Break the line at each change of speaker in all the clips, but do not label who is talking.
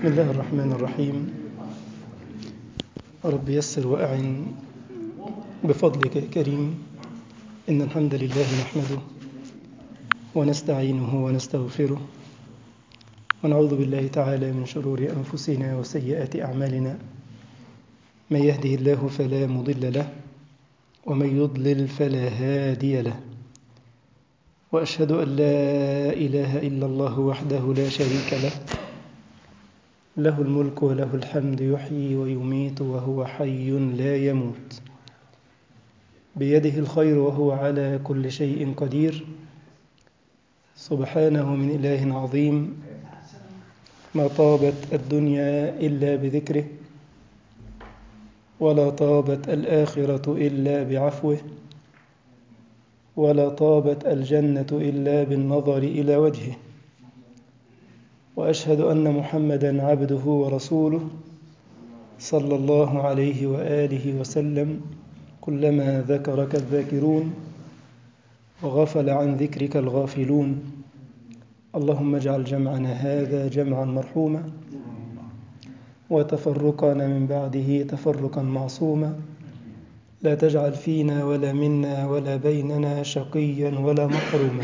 بسم الله الرحمن الرحيم رب يسر وأعن بفضلك يا كريم إن الحمد لله نحمده ونستعينه ونستغفره ونعوذ بالله تعالى من شرور أنفسنا وسيئات أعمالنا من يهده الله فلا مضل له ومن يضلل فلا هادي له وأشهد أن لا إله إلا الله وحده لا شريك له له الملك وله الحمد يحيي ويميت وهو حي لا يموت بيده الخير وهو على كل شيء قدير سبحانه من إله عظيم ما طابت الدنيا إلا بذكره ولا طابت الآخرة إلا بعفوه ولا طابت الجنة إلا بالنظر إلى وجهه وأشهد أن محمدا عبده ورسوله صلى الله عليه وآله وسلم كلما ذكرك الذاكرون وغفل عن ذكرك الغافلون اللهم اجعل جمعنا هذا جمعا مرحوما وتفرقنا من بعده تفرقا معصوما لا تجعل فينا ولا منا ولا بيننا شقيا ولا محروما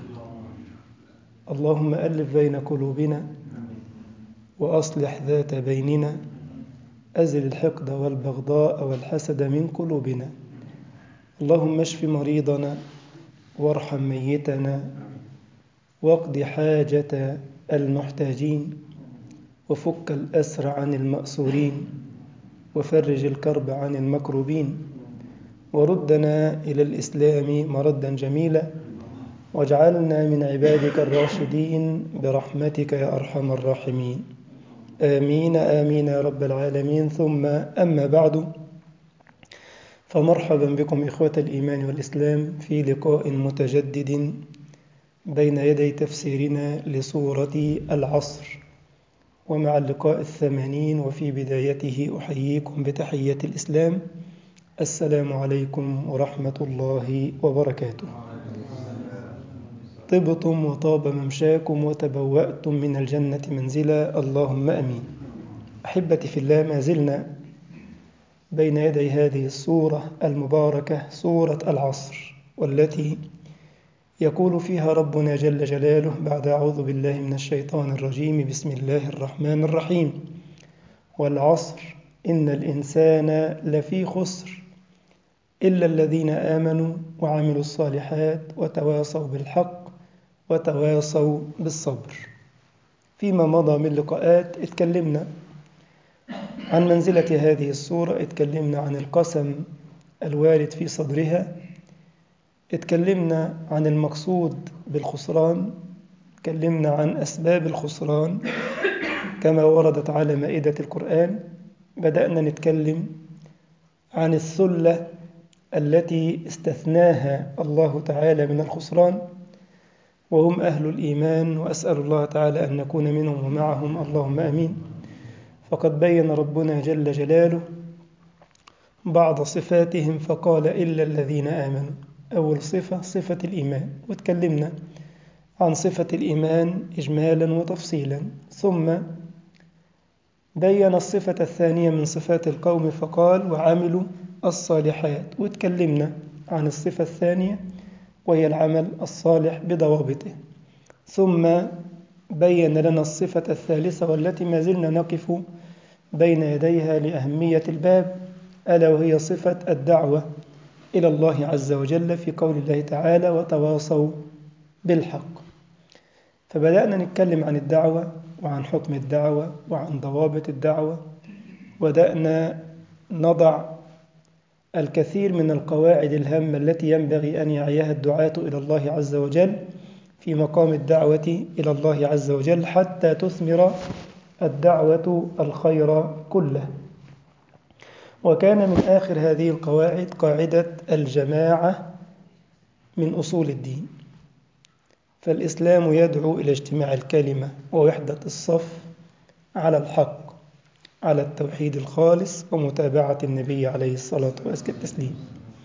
اللهم ألف بين قلوبنا وأصلح ذات بيننا أزل الحقد والبغضاء والحسد من قلوبنا اللهم اشف مريضنا وارحم ميتنا واقض حاجة المحتاجين وفك الأسر عن المأسورين وفرج الكرب عن المكروبين وردنا إلى الإسلام مردا جميلا واجعلنا من عبادك الراشدين برحمتك يا أرحم الراحمين آمين آمين يا رب العالمين ثم أما بعد فمرحبا بكم إخوة الإيمان والإسلام في لقاء متجدد بين يدي تفسيرنا لسورة العصر ومع اللقاء الثمانين وفي بدايته أحييكم بتحية الإسلام السلام عليكم ورحمة الله وبركاته طبتم وطاب ممشاكم وتبوأتم من الجنة منزلا اللهم أمين أحبتي في الله ما زلنا بين يدي هذه السورة المباركة سورة العصر والتي يقول فيها ربنا جل جلاله بعد أعوذ بالله من الشيطان الرجيم بسم الله الرحمن الرحيم والعصر إن الإنسان لفي خسر إلا الذين آمنوا وعملوا الصالحات وتواصوا بالحق وتواصوا بالصبر فيما مضى من لقاءات اتكلمنا عن منزلة هذه السورة اتكلمنا عن القسم الوارد في صدرها اتكلمنا عن المقصود بالخسران اتكلمنا عن أسباب الخسران كما وردت على مائدة القرآن بدأنا نتكلم عن الثلة التي استثناها الله تعالى من الخسران وهم أهل الإيمان وأسأل الله تعالى أن نكون منهم ومعهم اللهم أمين فقد بين ربنا جل جلاله بعض صفاتهم فقال إلا الذين آمنوا أول صفة صفة الإيمان وتكلمنا عن صفة الإيمان إجمالا وتفصيلا ثم بين الصفة الثانية من صفات القوم فقال وعملوا الصالحات وتكلمنا عن الصفة الثانية وهي العمل الصالح بضوابطه ثم بين لنا الصفة الثالثة والتي ما زلنا نقف بين يديها لأهمية الباب ألا وهي صفة الدعوة إلى الله عز وجل في قول الله تعالى وتواصوا بالحق فبدأنا نتكلم عن الدعوة وعن حكم الدعوة وعن ضوابط الدعوة بدأنا نضع الكثير من القواعد الهامة التي ينبغي أن يعيها الدعاة إلى الله عز وجل في مقام الدعوة إلى الله عز وجل حتى تثمر الدعوة الخير كله وكان من آخر هذه القواعد قاعدة الجماعة من أصول الدين فالإسلام يدعو إلى اجتماع الكلمة ووحدة الصف على الحق على التوحيد الخالص ومتابعة النبي عليه الصلاة والتسليم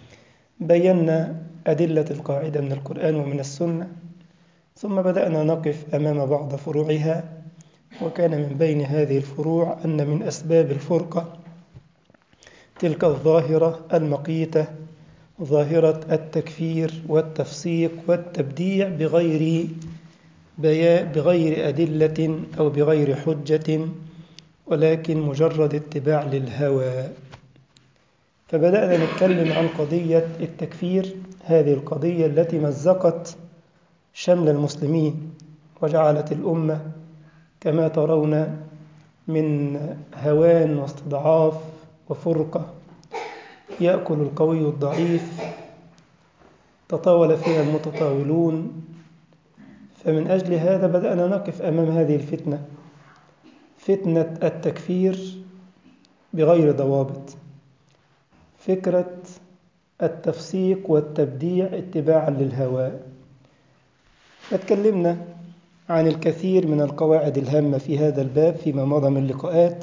بينا أدلة القاعدة من القرآن ومن السنة ثم بدأنا نقف أمام بعض فروعها وكان من بين هذه الفروع أن من أسباب الفرقة تلك الظاهرة المقيتة ظاهرة التكفير والتفسيق والتبديع بغير بغير أدلة أو بغير حجة ولكن مجرد اتباع للهوى فبدأنا نتكلم عن قضية التكفير هذه القضية التي مزقت شمل المسلمين وجعلت الأمة كما ترون من هوان واستضعاف وفرقة يأكل القوي الضعيف تطاول فيها المتطاولون فمن أجل هذا بدأنا نقف أمام هذه الفتنة فتنة التكفير بغير ضوابط فكرة التفسيق والتبديع اتباعا للهوى فتكلمنا عن الكثير من القواعد الهامة في هذا الباب فيما مضى من لقاءات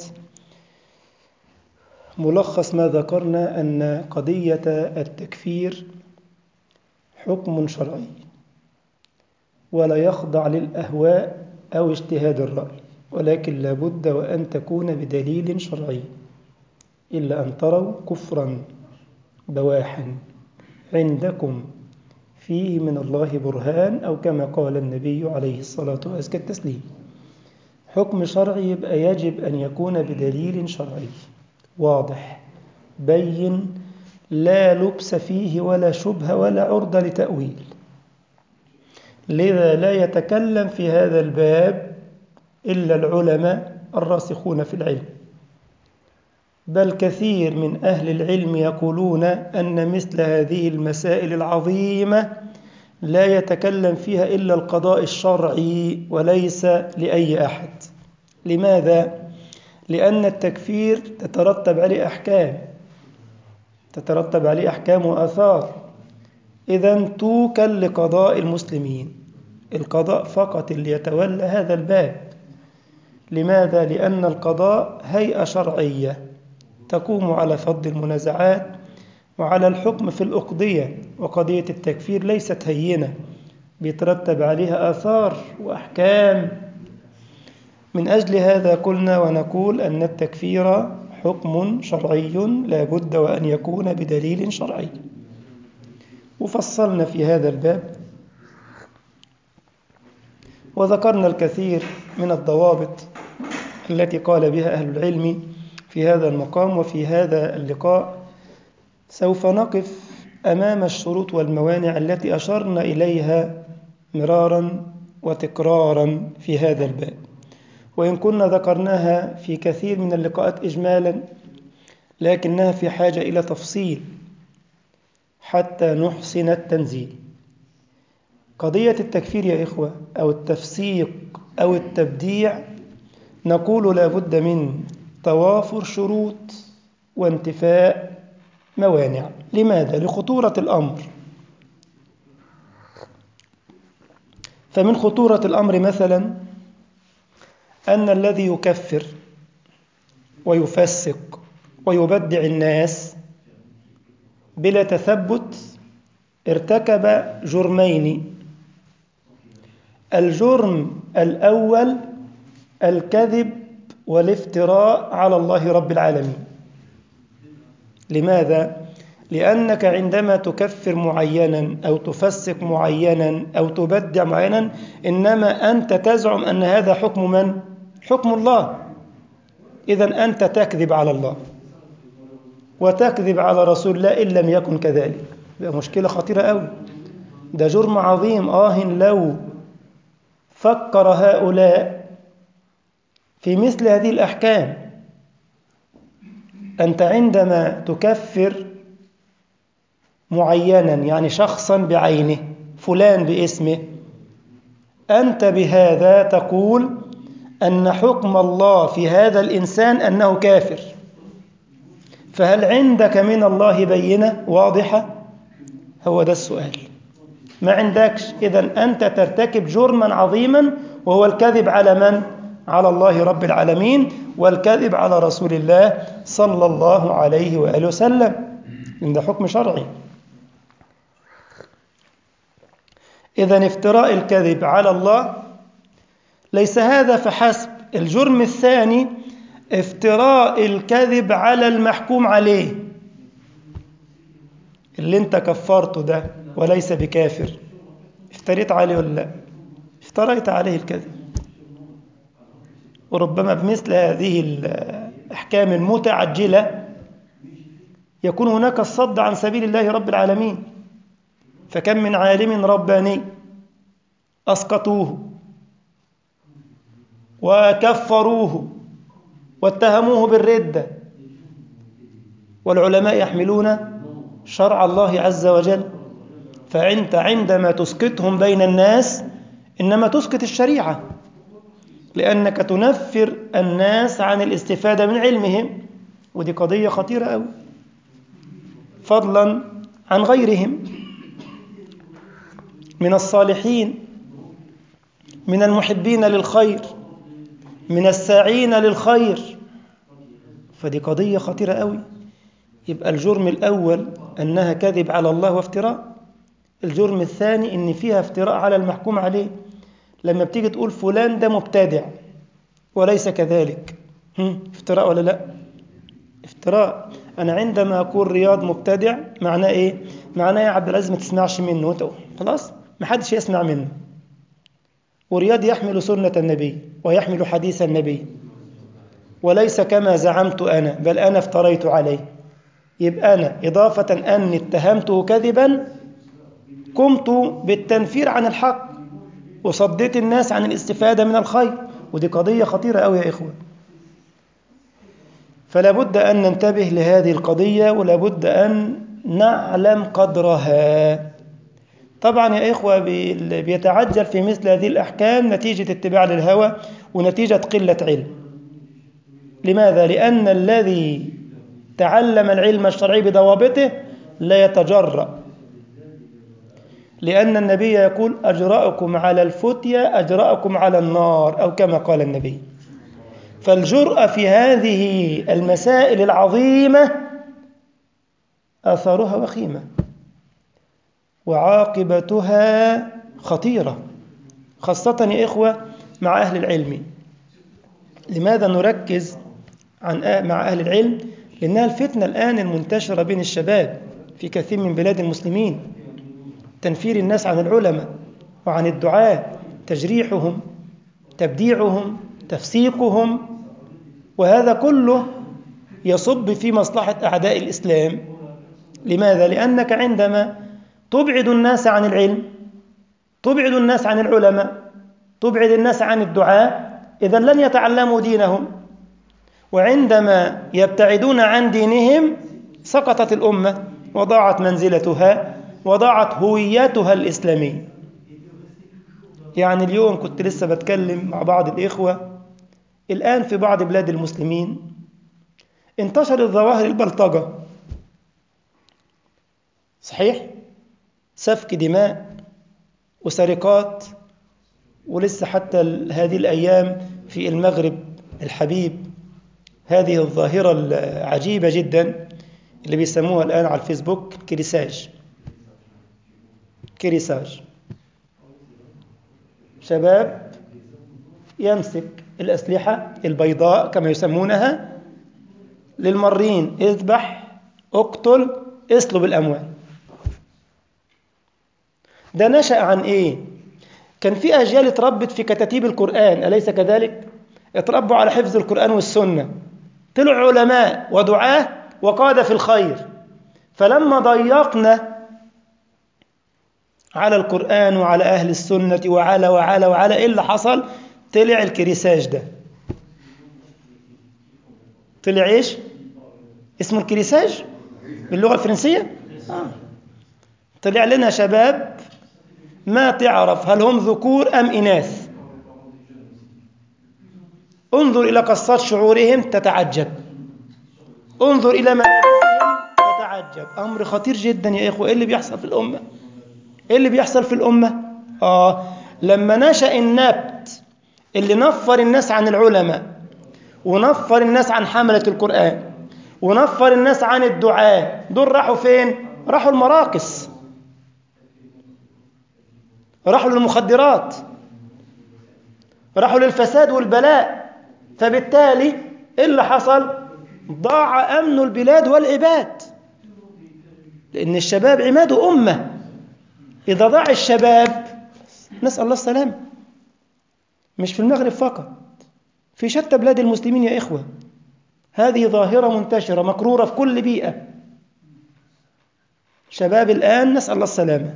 ملخص ما ذكرنا أن قضية التكفير حكم شرعي ولا يخضع للأهواء أو اجتهاد الرأي ولكن لابد وأن تكون بدليل شرعي إلا أن تروا كفرا بواحا عندكم فيه من الله برهان أو كما قال النبي عليه الصلاة وأزكى التسليم حكم شرعي يبقى يجب أن يكون بدليل شرعي واضح بين لا لبس فيه ولا شبهة ولا عرضة لتأويل لذا لا يتكلم في هذا الباب إلا العلماء الراسخون في العلم بل كثير من أهل العلم يقولون أن مثل هذه المسائل العظيمة لا يتكلم فيها إلا القضاء الشرعي وليس لأي أحد لماذا؟ لأن التكفير تترتب عليه أحكام تترتب عليه أحكام وآثار إذا توكل لقضاء المسلمين القضاء فقط اللي يتولى هذا الباب لماذا؟ لأن القضاء هيئة شرعية تقوم على فض المنازعات وعلى الحكم في الأقضية وقضية التكفير ليست هينة بيترتب عليها آثار وأحكام من أجل هذا قلنا ونقول أن التكفير حكم شرعي لا بد وأن يكون بدليل شرعي وفصلنا في هذا الباب وذكرنا الكثير من الضوابط التي قال بها أهل العلم في هذا المقام وفي هذا اللقاء سوف نقف أمام الشروط والموانع التي أشرنا إليها مرارا وتكرارا في هذا الباب وإن كنا ذكرناها في كثير من اللقاءات إجمالا لكنها في حاجة إلى تفصيل حتى نحسن التنزيل قضية التكفير يا إخوة أو التفسيق أو التبديع نقول لا بد من توافر شروط وانتفاء موانع لماذا؟ لخطورة الأمر فمن خطورة الأمر مثلا أن الذي يكفر ويفسق ويبدع الناس بلا تثبت ارتكب جرمين الجرم الأول الكذب والافتراء على الله رب العالمين لماذا؟ لأنك عندما تكفر معينا أو تفسق معينا أو تبدع معينا إنما أنت تزعم أن هذا حكم من؟ حكم الله إذا أنت تكذب على الله وتكذب على رسول الله إن لم يكن كذلك مشكلة خطيرة أوي ده جرم عظيم آه لو فكر هؤلاء في مثل هذه الأحكام أنت عندما تكفر معينا يعني شخصا بعينه فلان باسمه أنت بهذا تقول أن حكم الله في هذا الإنسان أنه كافر فهل عندك من الله بينة واضحة هو ده السؤال ما عندكش إذا أنت ترتكب جرما عظيما وهو الكذب على من؟ على الله رب العالمين والكذب على رسول الله صلى الله عليه وآله وسلم إن ده حكم شرعي إذا افتراء الكذب على الله ليس هذا فحسب الجرم الثاني افتراء الكذب على المحكوم عليه اللي انت كفرته ده وليس بكافر افتريت عليه ولا لا افتريت عليه الكذب وربما بمثل هذه الأحكام المتعجلة يكون هناك الصد عن سبيل الله رب العالمين فكم من عالم رباني أسقطوه وكفروه واتهموه بالردة والعلماء يحملون شرع الله عز وجل فأنت عندما تسقطهم بين الناس إنما تسقط الشريعة لأنك تنفر الناس عن الاستفادة من علمهم ودي قضية خطيرة أوي فضلا عن غيرهم من الصالحين من المحبين للخير من الساعين للخير فدي قضية خطيرة أوي يبقى الجرم الأول أنها كذب على الله وافتراء الجرم الثاني إن فيها افتراء على المحكوم عليه لما بتيجي تقول فلان ده مبتدع وليس كذلك افتراء ولا لا افتراء أنا عندما أقول رياض مبتدع معناه إيه معناه يا عبد العزيز ما تسمعش منه وانت خلاص ما حدش يسمع منه ورياض يحمل سنة النبي ويحمل حديث النبي وليس كما زعمت أنا بل أنا افتريت عليه يبقى أنا إضافة أني اتهمته كذبا قمت بالتنفير عن الحق وصديت الناس عن الاستفادة من الخير ودي قضية خطيرة أوي يا إخوة فلا بد أن ننتبه لهذه القضية ولا بد أن نعلم قدرها طبعا يا إخوة بيتعجل في مثل هذه الأحكام نتيجة اتباع للهوى ونتيجة قلة علم لماذا؟ لأن الذي تعلم العلم الشرعي بضوابطه لا يتجرأ لأن النبي يقول أجرأكم على الفتية أجرأكم على النار أو كما قال النبي فالجرأة في هذه المسائل العظيمة آثارها وخيمة وعاقبتها خطيرة خاصة يا إخوة مع أهل العلم لماذا نركز عن مع أهل العلم لأنها الفتنة الآن المنتشرة بين الشباب في كثير من بلاد المسلمين تنفير الناس عن العلماء وعن الدعاء تجريحهم تبديعهم تفسيقهم وهذا كله يصب في مصلحة أعداء الإسلام لماذا؟ لأنك عندما تبعد الناس عن العلم تبعد الناس عن العلماء تبعد الناس عن الدعاء إذا لن يتعلموا دينهم وعندما يبتعدون عن دينهم سقطت الأمة وضاعت منزلتها وضاعت هويتها الإسلامية يعني اليوم كنت لسه بتكلم مع بعض الإخوة الآن في بعض بلاد المسلمين انتشرت ظواهر البلطجة صحيح؟ سفك دماء وسرقات ولسه حتى هذه الأيام في المغرب الحبيب هذه الظاهرة العجيبة جدا اللي بيسموها الآن على الفيسبوك كريساج كريساج شباب يمسك الأسلحة البيضاء كما يسمونها للمرين اذبح اقتل اسلب الأموال ده نشأ عن إيه؟ كان في أجيال اتربت في كتاتيب القرآن أليس كذلك؟ اتربوا على حفظ القرآن والسنة طلعوا علماء ودعاة وقادة في الخير فلما ضيقنا على القرآن وعلى أهل السنة وعلى وعلى وعلى إيه اللي حصل؟ طلع الكريساج ده طلع إيش؟ اسمه الكريساج باللغة الفرنسية؟ آه. طلع لنا شباب ما تعرف هل هم ذكور أم إناث انظر إلى قصات شعورهم تتعجب انظر إلى ملابسهم تتعجب أمر خطير جدا يا إخوة إيه اللي بيحصل في الأمة إيه اللي بيحصل في الأمة آه لما نشأ النبت اللي نفر الناس عن العلماء ونفر الناس عن حملة القرآن ونفر الناس عن الدعاء دول راحوا فين راحوا المراقص راحوا للمخدرات راحوا للفساد والبلاء فبالتالي إيه اللي حصل ضاع أمن البلاد والعباد لأن الشباب عماد أمة إذا ضاع الشباب نسأل الله السلامة مش في المغرب فقط في شتى بلاد المسلمين يا إخوة هذه ظاهرة منتشرة مكرورة في كل بيئة شباب الآن نسأل الله السلامة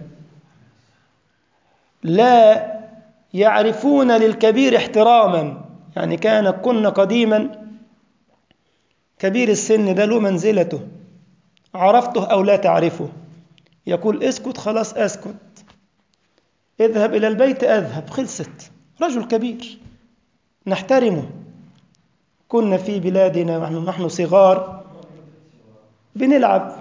لا يعرفون للكبير احتراما يعني كان كنا قديما كبير السن ده له منزلته عرفته أو لا تعرفه يقول اسكت خلاص اسكت اذهب إلى البيت أذهب خلصت رجل كبير نحترمه كنا في بلادنا ونحن نحن صغار بنلعب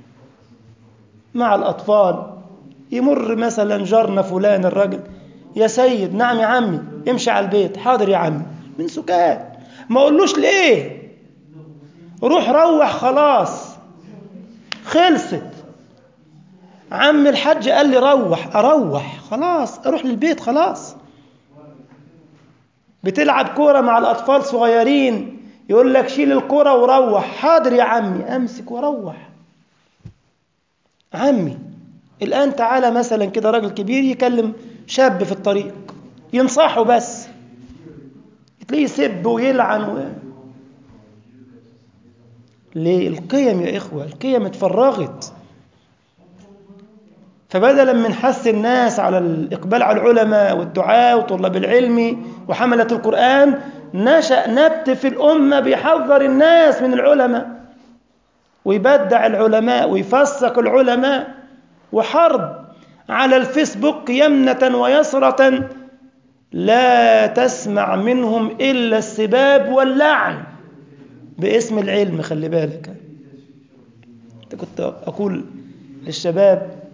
مع الأطفال يمر مثلا جارنا فلان الراجل يا سيد نعم يا عمي امشي على البيت حاضر يا عمي من سكات ما اقولوش ليه روح روح خلاص خلصت عم الحاج قال لي روح اروح خلاص اروح للبيت خلاص بتلعب كوره مع الاطفال صغيرين يقول لك شيل الكوره وروح حاضر يا عمي امسك وروح عمي الان تعالى مثلا كده راجل كبير يكلم شاب في الطريق ينصحه بس تلاقيه يسب ويلعن و... ليه القيم يا إخوة القيم اتفرغت فبدلا من حث الناس على الإقبال على العلماء والدعاء وطلاب العلم وحملة القرآن نشأ نبت في الأمة بيحذر الناس من العلماء ويبدع العلماء ويفسق العلماء وحرب على الفيسبوك يمنة ويسرة لا تسمع منهم إلا السباب واللعن باسم العلم خلي بالك كنت أقول للشباب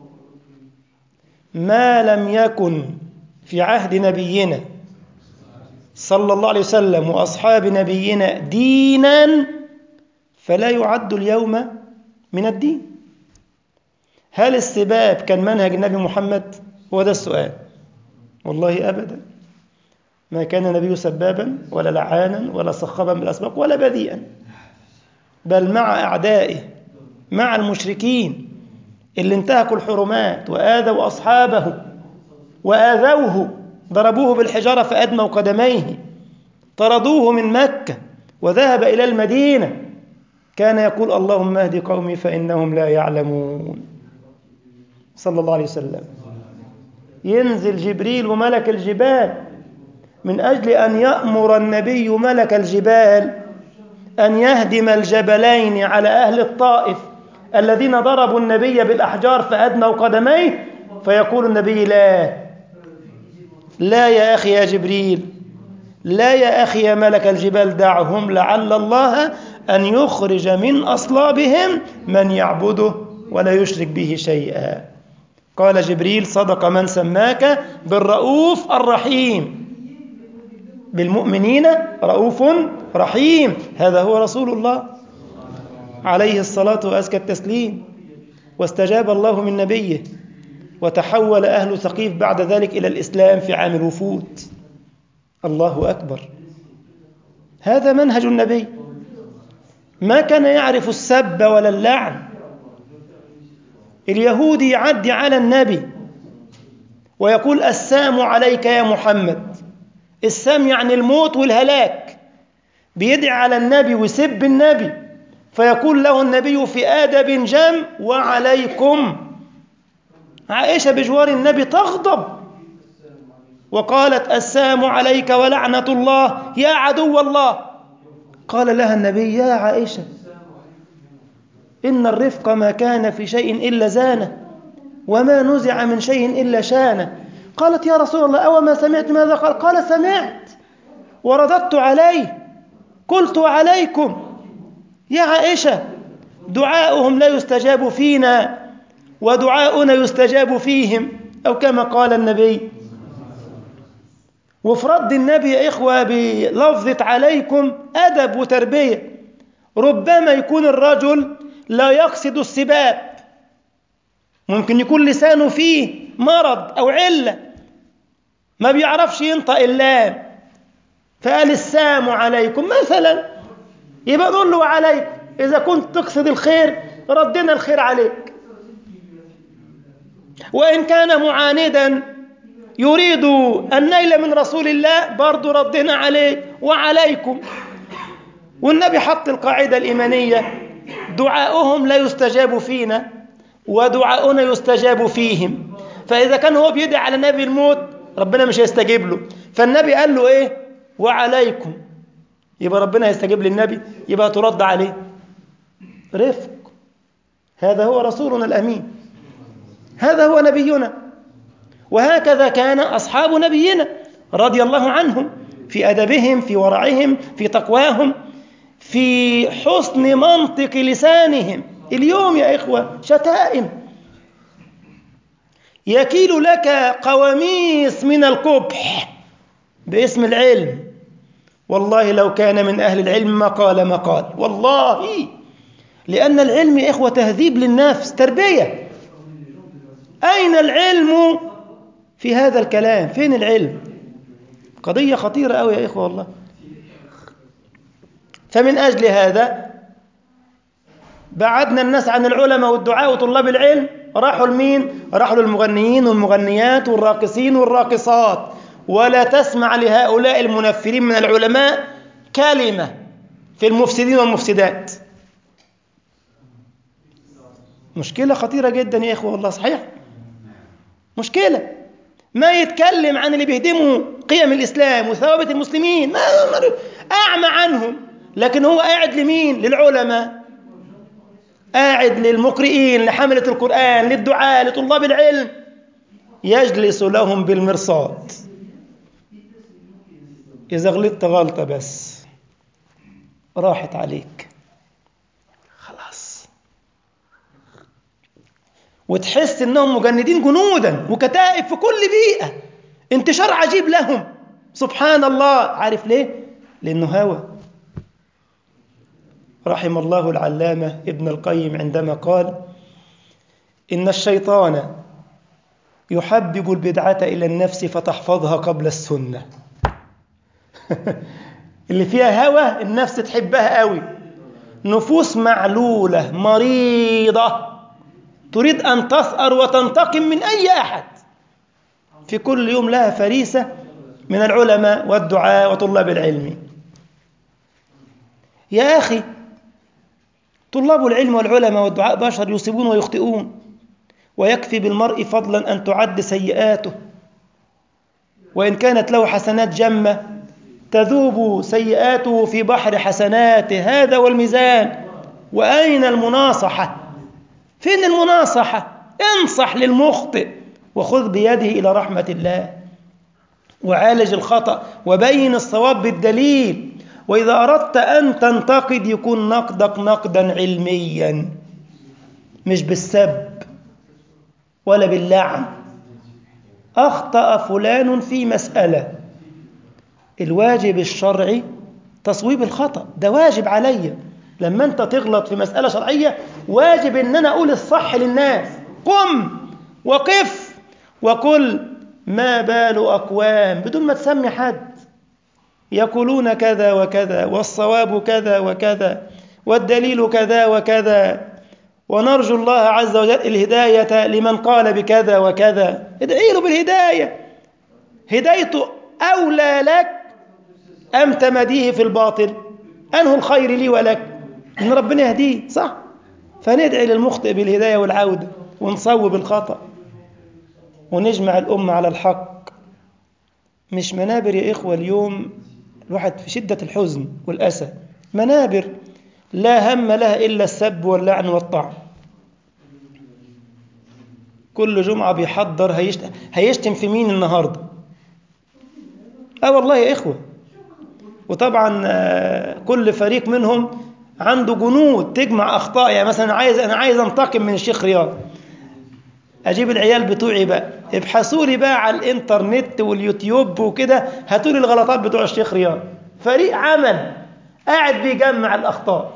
ما لم يكن في عهد نبينا صلى الله عليه وسلم وأصحاب نبينا دينا فلا يعد اليوم من الدين هل السباب كان منهج النبي محمد هو ده السؤال والله أبدا ما كان النبي سبابا ولا لعانا ولا صخبا بالأسباب ولا بذيئا بل مع أعدائه مع المشركين اللي انتهكوا الحرمات وآذوا أصحابه وآذوه ضربوه بالحجارة فأدموا قدميه طردوه من مكة وذهب إلى المدينة كان يقول اللهم اهد قومي فإنهم لا يعلمون صلى الله عليه وسلم ينزل جبريل وملك الجبال من أجل أن يأمر النبي ملك الجبال أن يهدم الجبلين على أهل الطائف الذين ضربوا النبي بالأحجار فأدنوا قدميه فيقول النبي لا لا يا أخي يا جبريل لا يا أخي يا ملك الجبال دعهم لعل الله أن يخرج من أصلابهم من يعبده ولا يشرك به شيئا قال جبريل صدق من سماك بالرؤوف الرحيم بالمؤمنين رؤوف رحيم هذا هو رسول الله عليه الصلاة وأزكى التسليم واستجاب الله من نبيه وتحول أهل ثقيف بعد ذلك إلى الإسلام في عام الوفود الله أكبر هذا منهج النبي ما كان يعرف السب ولا اللعن اليهودي يعدي على النبي ويقول السام عليك يا محمد السام يعني الموت والهلاك بيدعي على النبي ويسب النبي فيقول له النبي في آدب جم وعليكم عائشة بجوار النبي تغضب وقالت السام عليك ولعنة الله يا عدو الله قال لها النبي يا عائشة إن الرفق ما كان في شيء إلا زانه وما نزع من شيء إلا شانه قالت يا رسول الله أو ما سمعت ماذا قال قال سمعت ورددت عليه قلت عليكم يا عائشة دعاؤهم لا يستجاب فينا ودعاؤنا يستجاب فيهم أو كما قال النبي وفي رد النبي يا إخوة بلفظة عليكم أدب وتربية ربما يكون الرجل لا يقصد السباب ممكن يكون لسانه فيه مرض أو علة ما بيعرفش ينطق اللام فقال السام عليكم مثلا يبقى نقول له وعليكم إذا كنت تقصد الخير ردنا الخير عليك وإن كان معاندا يريد النيل من رسول الله برضو ردنا عليه وعليكم والنبي حط القاعدة الإيمانية دعاؤهم لا يستجاب فينا ودعاؤنا يستجاب فيهم فإذا كان هو بيدعي على نبي الموت ربنا مش هيستجيب له فالنبي قال له إيه وعليكم يبقى ربنا يستجيب للنبي يبقى ترد عليه رفق هذا هو رسولنا الأمين هذا هو نبينا وهكذا كان أصحاب نبينا رضي الله عنهم في أدبهم في ورعهم في تقواهم في حسن منطق لسانهم اليوم يا إخوة شتائم يكيل لك قواميس من القبح باسم العلم والله لو كان من أهل العلم ما قال ما قال والله لأن العلم يا إخوة تهذيب للنفس تربية أين العلم في هذا الكلام فين العلم قضية خطيرة أوي يا إخوة والله فمن أجل هذا بعدنا الناس عن العلماء والدعاء وطلاب العلم راحوا لمين راحوا للمغنيين والمغنيات والراقصين والراقصات ولا تسمع لهؤلاء المنفرين من العلماء كلمة في المفسدين والمفسدات مشكلة خطيرة جدا يا إخوة والله صحيح مشكلة ما يتكلم عن اللي بيهدموا قيم الإسلام وثوابت المسلمين ما أعمى عنهم لكن هو قاعد لمين للعلماء قاعد للمقرئين لحملة القرآن للدعاء لطلاب العلم يجلس لهم بالمرصاد إذا غلطت غلطة بس راحت عليك خلاص وتحس إنهم مجندين جنودا وكتائب في كل بيئة انتشار عجيب لهم سبحان الله عارف ليه؟ لأنه هوى رحم الله العلامة ابن القيم عندما قال إن الشيطان يحبب البدعة إلى النفس فتحفظها قبل السنة اللي فيها هوى النفس تحبها قوي نفوس معلولة مريضة تريد أن تثأر وتنتقم من أي أحد في كل يوم لها فريسة من العلماء والدعاء وطلاب العلم يا أخي طلاب العلم والعلماء والدعاء بشر يصيبون ويخطئون ويكفي بالمرء فضلا أن تعد سيئاته وإن كانت له حسنات جمة تذوب سيئاته في بحر حسناته هذا والميزان وأين المناصحة فين المناصحة انصح للمخطئ وخذ بيده إلى رحمة الله وعالج الخطأ وبين الصواب بالدليل وإذا أردت أن تنتقد يكون نقدك نقدا علميا مش بالسب ولا باللعن أخطأ فلان في مسألة الواجب الشرعي تصويب الخطأ ده واجب عليا لما أنت تغلط في مسألة شرعية واجب أن أنا أقول الصح للناس قم وقف وقل ما بال أقوام بدون ما تسمي حد يقولون كذا وكذا والصواب كذا وكذا والدليل كذا وكذا ونرجو الله عز وجل الهداية لمن قال بكذا وكذا ادعي له بالهداية هدايته أولى لك أم تمديه في الباطل أنه الخير لي ولك إن ربنا يهديه صح فندعي للمخطئ بالهداية والعودة ونصوب الخطأ ونجمع الأمة على الحق مش منابر يا إخوة اليوم الواحد في شدة الحزن والأسى منابر لا هم لها إلا السب واللعن والطعن كل جمعة بيحضر هيشتم, هيشتم في مين النهاردة آه والله يا إخوة وطبعا كل فريق منهم عنده جنود تجمع أخطاء يعني مثلا عايز أنا عايز أنتقم من الشيخ رياض أجيب العيال بتوعي بقى ابحثوا لي بقى على الإنترنت واليوتيوب وكده هاتوا لي الغلطات بتوع الشيخ رياض فريق عمل قاعد بيجمع الأخطاء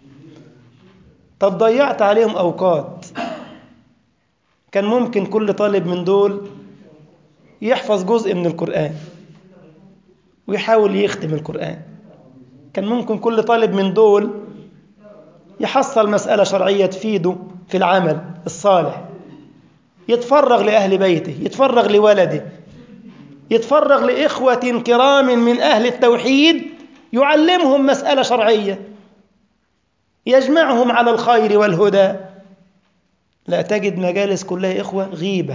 طب ضيعت عليهم أوقات كان ممكن كل طالب من دول يحفظ جزء من القرآن ويحاول يختم القرآن كان ممكن كل طالب من دول يحصل مسألة شرعية تفيده في العمل الصالح يتفرغ لأهل بيته يتفرغ لولده يتفرغ لإخوة كرام من أهل التوحيد يعلمهم مسألة شرعية يجمعهم على الخير والهدى لا تجد مجالس كلها إخوة غيبة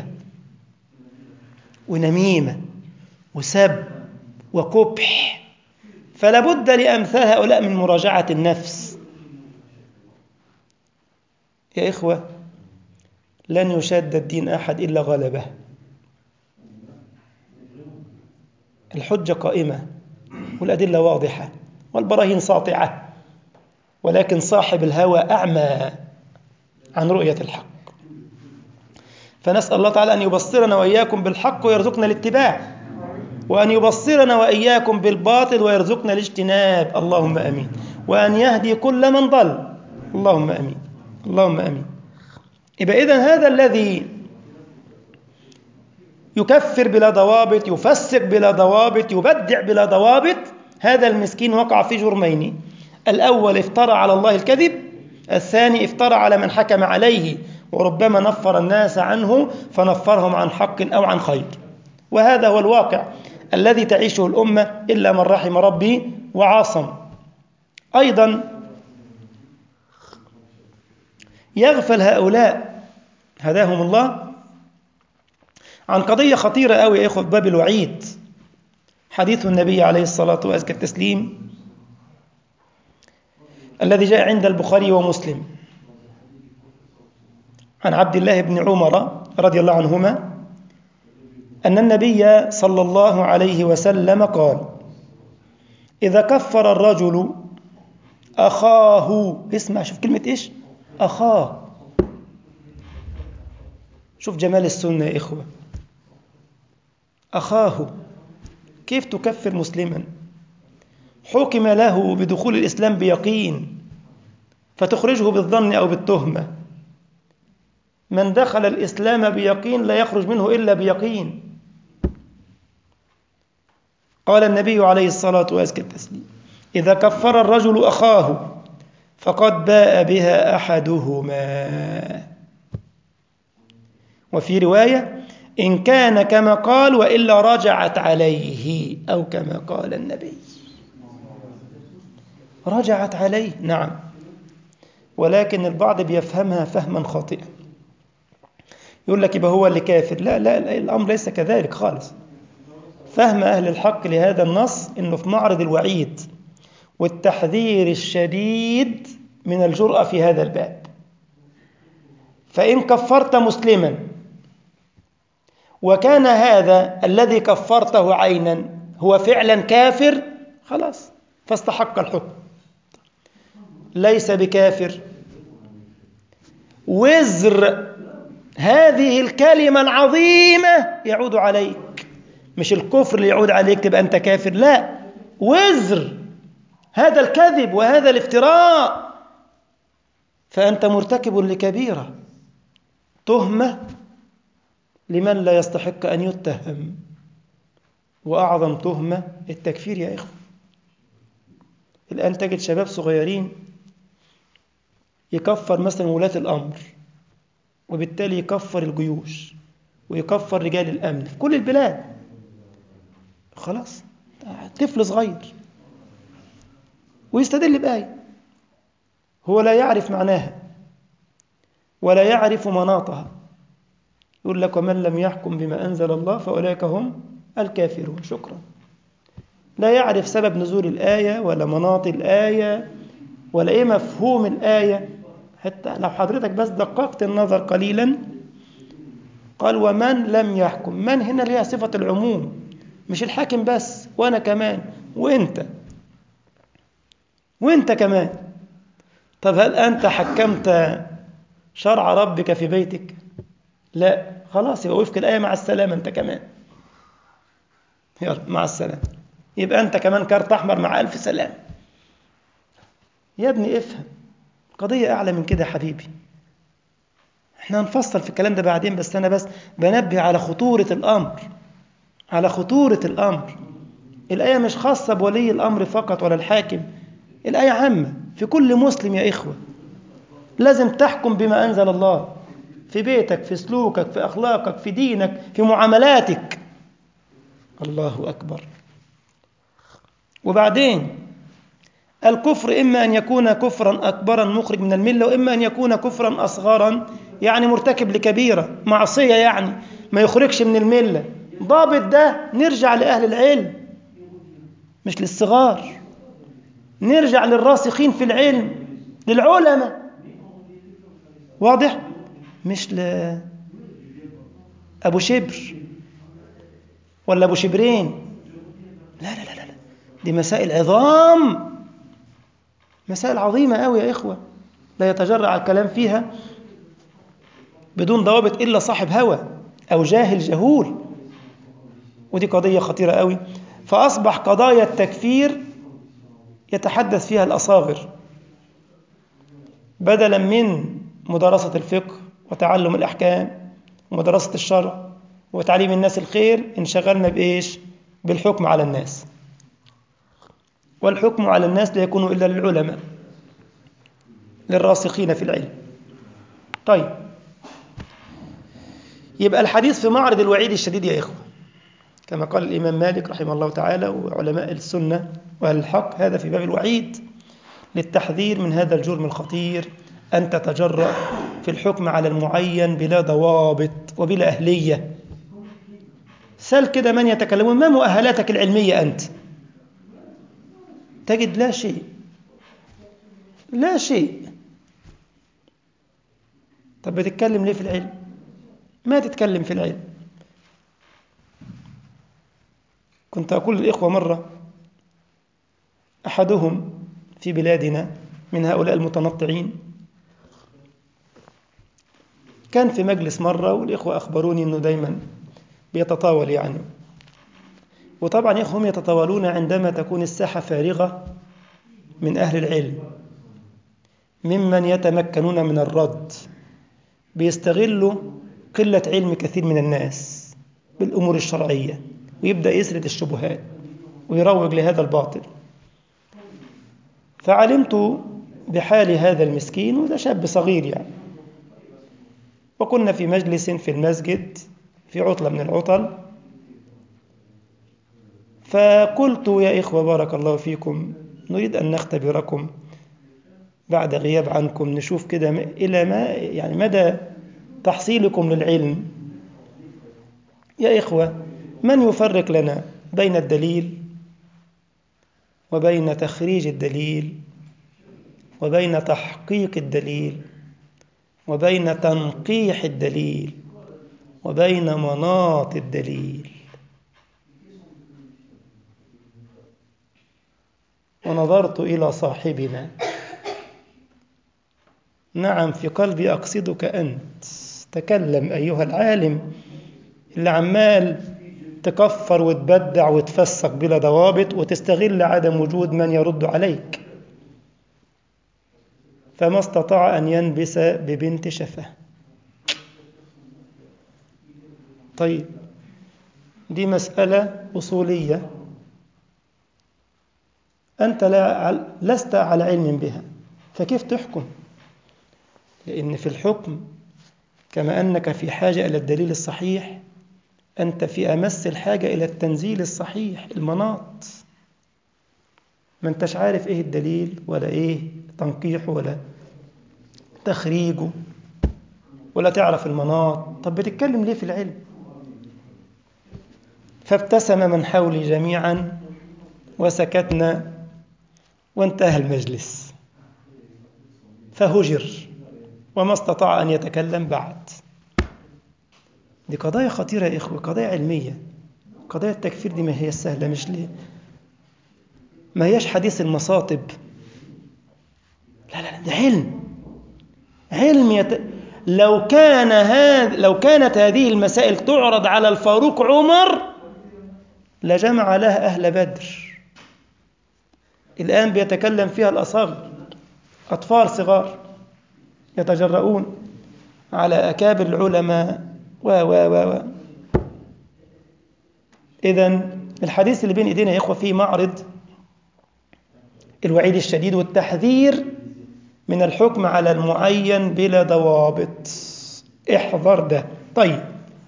ونميمة وسب وقبح فلا بد لأمثال هؤلاء من مراجعة النفس يا إخوة لن يشد الدين أحد إلا غلبه الحجة قائمة والأدلة واضحة والبراهين ساطعة ولكن صاحب الهوى أعمى عن رؤية الحق فنسأل الله تعالى أن يبصرنا وإياكم بالحق ويرزقنا الاتباع وأن يبصرنا وإياكم بالباطل ويرزقنا الاجتناب اللهم أمين وأن يهدي كل من ضل اللهم أمين اللهم أمين يبقى إذن هذا الذي يكفر بلا ضوابط يفسق بلا ضوابط يبدع بلا ضوابط هذا المسكين وقع في جرمين الأول افترى على الله الكذب الثاني افترى على من حكم عليه وربما نفر الناس عنه فنفرهم عن حق أو عن خير وهذا هو الواقع الذي تعيشه الأمة إلا من رحم ربي وعاصم أيضا يغفل هؤلاء هداهم الله عن قضية خطيرة أوي يا إخوة في باب الوعيد حديث النبي عليه الصلاة وأزكى التسليم الذي جاء عند البخاري ومسلم عن عبد الله بن عمر رضي الله عنهما أن النبي صلى الله عليه وسلم قال إذا كفر الرجل أخاه اسمع شوف كلمة إيش أخاه شوف جمال السنة يا إخوة أخاه كيف تكفر مسلما حكم له بدخول الإسلام بيقين فتخرجه بالظن أو بالتهمة من دخل الإسلام بيقين لا يخرج منه إلا بيقين قال النبي عليه الصلاة والسلام إذا كفر الرجل أخاه فقد باء بها أحدهما وفي رواية إن كان كما قال وإلا رجعت عليه أو كما قال النبي رجعت عليه نعم ولكن البعض بيفهمها فهما خاطئا يقول لك يبقى هو اللي كافر لا لا, لا الأمر ليس كذلك خالص فهم أهل الحق لهذا النص أنه في معرض الوعيد والتحذير الشديد من الجرأة في هذا الباب فإن كفرت مسلما وكان هذا الذي كفرته عينا هو فعلا كافر خلاص فاستحق الحكم ليس بكافر وزر هذه الكلمة العظيمة يعود عليك مش الكفر اللي يعود عليك تبقى أنت كافر لا وزر هذا الكذب وهذا الافتراء فأنت مرتكب لكبيرة تهمة لمن لا يستحق أن يتهم وأعظم تهمة التكفير يا إخوة الآن تجد شباب صغيرين يكفر مثلا ولاة الأمر وبالتالي يكفر الجيوش ويكفر رجال الأمن في كل البلاد خلاص طفل صغير ويستدل بآية هو لا يعرف معناها ولا يعرف مناطها يقول لك ومن لم يحكم بما أنزل الله فأولئك هم الكافرون شكرا لا يعرف سبب نزول الآية ولا مناط الآية ولا إيه مفهوم الآية حتى لو حضرتك بس دققت النظر قليلا قال ومن لم يحكم من هنا ليها صفة العموم مش الحاكم بس وأنا كمان وإنت وإنت كمان طب هل أنت حكمت شرع ربك في بيتك لا خلاص يبقى وفق الآية مع السلامة أنت كمان يلا مع السلامة يبقى أنت كمان كارت أحمر مع ألف سلام يا ابني افهم قضية أعلى من كده يا حبيبي احنا هنفصل في الكلام ده بعدين بس أنا بس بنبه على خطورة الأمر على خطورة الأمر الآية مش خاصة بولي الأمر فقط ولا الحاكم الآية عامة في كل مسلم يا إخوة لازم تحكم بما أنزل الله في بيتك في سلوكك في أخلاقك في دينك في معاملاتك الله أكبر وبعدين الكفر إما أن يكون كفرا أكبرا مخرج من الملة وإما أن يكون كفرا أصغرا يعني مرتكب لكبيرة معصية يعني ما يخرجش من الملة ضابط ده نرجع لأهل العلم مش للصغار نرجع للراسخين في العلم للعلماء واضح مش ل أبو شبر ولا أبو شبرين لا لا لا لا دي مسائل عظام مسائل عظيمة قوي يا إخوة لا يتجرع الكلام فيها بدون ضوابط إلا صاحب هوى أو جاهل جهول ودي قضية خطيرة قوي فأصبح قضايا التكفير يتحدث فيها الأصاغر بدلا من مدرسة الفقه وتعلم الأحكام ومدرسة الشرع وتعليم الناس الخير انشغلنا بإيش؟ بالحكم على الناس والحكم على الناس لا يكون إلا للعلماء للراسخين في العلم طيب يبقى الحديث في معرض الوعيد الشديد يا إخوة كما قال الإمام مالك رحمه الله تعالى وعلماء السنة وأهل الحق هذا في باب الوعيد للتحذير من هذا الجرم الخطير أن تتجرأ في الحكم على المعين بلا ضوابط وبلا أهلية سل كده من يتكلمون ما مؤهلاتك العلمية أنت تجد لا شيء لا شيء طب بتتكلم ليه في العلم ما تتكلم في العلم كنت أقول للإخوة مرة أحدهم في بلادنا من هؤلاء المتنطعين كان في مجلس مرة والإخوة أخبروني أنه دايما بيتطاول يعني وطبعا هم يتطاولون عندما تكون الساحة فارغة من أهل العلم ممن يتمكنون من الرد بيستغلوا قلة علم كثير من الناس بالأمور الشرعية ويبدأ يسرد الشبهات ويروج لهذا الباطل فعلمت بحال هذا المسكين وده شاب صغير يعني وكنا في مجلس في المسجد في عطلة من العطل فقلت يا إخوة بارك الله فيكم نريد أن نختبركم بعد غياب عنكم نشوف كده إلى ما يعني مدى تحصيلكم للعلم يا إخوة من يفرق لنا بين الدليل وبين تخريج الدليل وبين تحقيق الدليل وبين تنقيح الدليل وبين مناط الدليل ونظرت إلى صاحبنا نعم في قلبي أقصدك أنت تكلم أيها العالم اللي عمال تكفر وتبدع وتفسق بلا ضوابط وتستغل عدم وجود من يرد عليك فما استطاع أن ينبس ببنت شفة طيب دي مسألة أصولية أنت لا لست على علم بها فكيف تحكم لأن في الحكم كما أنك في حاجة إلى الدليل الصحيح أنت في أمس الحاجة إلى التنزيل الصحيح المناط ما أنتش عارف إيه الدليل ولا إيه تنقيحه ولا تخريجه ولا تعرف المناط طب بتتكلم ليه في العلم فابتسم من حولي جميعا وسكتنا وانتهى المجلس فهجر وما استطاع أن يتكلم بعد دي قضايا خطيرة يا إخوة قضايا علمية قضايا التكفير دي ما هي السهلة مش ليه ما هيش حديث المصاطب لا لا لا ده علم علم يت... لو كان هذا لو كانت هذه المسائل تعرض على الفاروق عمر لجمع لها أهل بدر الآن بيتكلم فيها الأصاغر أطفال صغار يتجرؤون على أكابر العلماء و و و و إذا الحديث اللي بين ايدينا يا اخوه فيه معرض الوعيد الشديد والتحذير من الحكم على المعين بلا ضوابط احذر ده طيب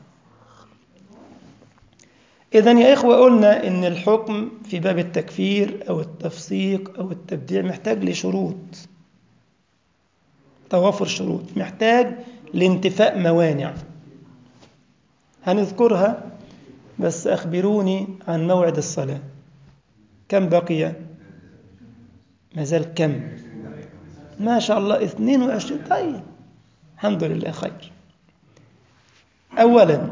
إذا يا إخوة قلنا إن الحكم في باب التكفير أو التفسيق أو التبديع محتاج لشروط توافر شروط محتاج لانتفاء موانع هنذكرها بس أخبروني عن موعد الصلاة كم بقي ما زال كم ما شاء الله 22 طيب الحمد لله خير أولا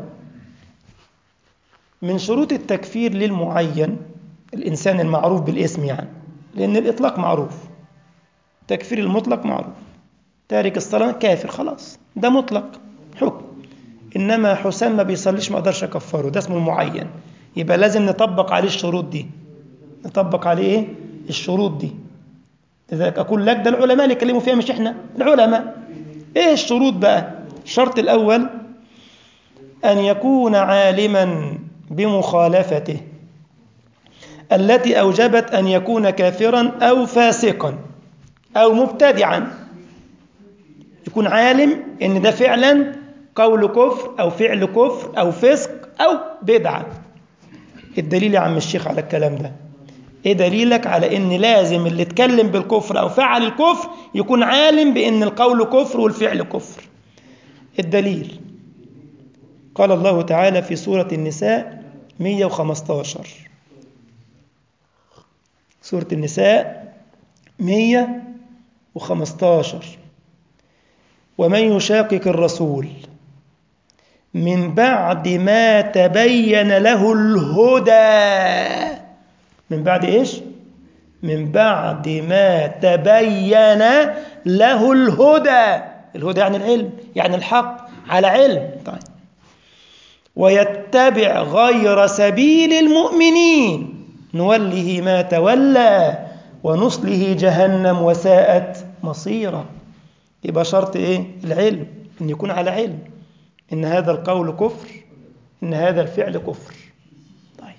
من شروط التكفير للمعين الإنسان المعروف بالاسم يعني لأن الإطلاق معروف تكفير المطلق معروف تارك الصلاة كافر خلاص ده مطلق حكم إنما حسام ما بيصليش ما أقدرش أكفره ده اسمه المعين يبقى لازم نطبق عليه الشروط دي نطبق عليه إيه؟ الشروط دي لذلك أقول لك ده العلماء اللي يكلموا فيها مش إحنا العلماء إيه الشروط بقى الشرط الأول أن يكون عالما بمخالفته التي أوجبت أن يكون كافرا أو فاسقا أو مبتدعا يكون عالم إن ده فعلا قول كفر أو فعل كفر أو فسق أو بدعة الدليل يا عم الشيخ على الكلام ده ايه دليلك على ان لازم اللي اتكلم بالكفر او فعل الكفر يكون عالم بان القول كفر والفعل كفر الدليل قال الله تعالى في سورة النساء 115 سورة النساء 115 ومن يشاقق الرسول من بعد ما تبين له الهدى من بعد ايش من بعد ما تبين له الهدى الهدى يعني العلم يعني الحق على علم طيب ويتبع غير سبيل المؤمنين نوله ما تولى ونصله جهنم وساءت مصيرا يبقى شرط ايه العلم ان يكون على علم ان هذا القول كفر ان هذا الفعل كفر طيب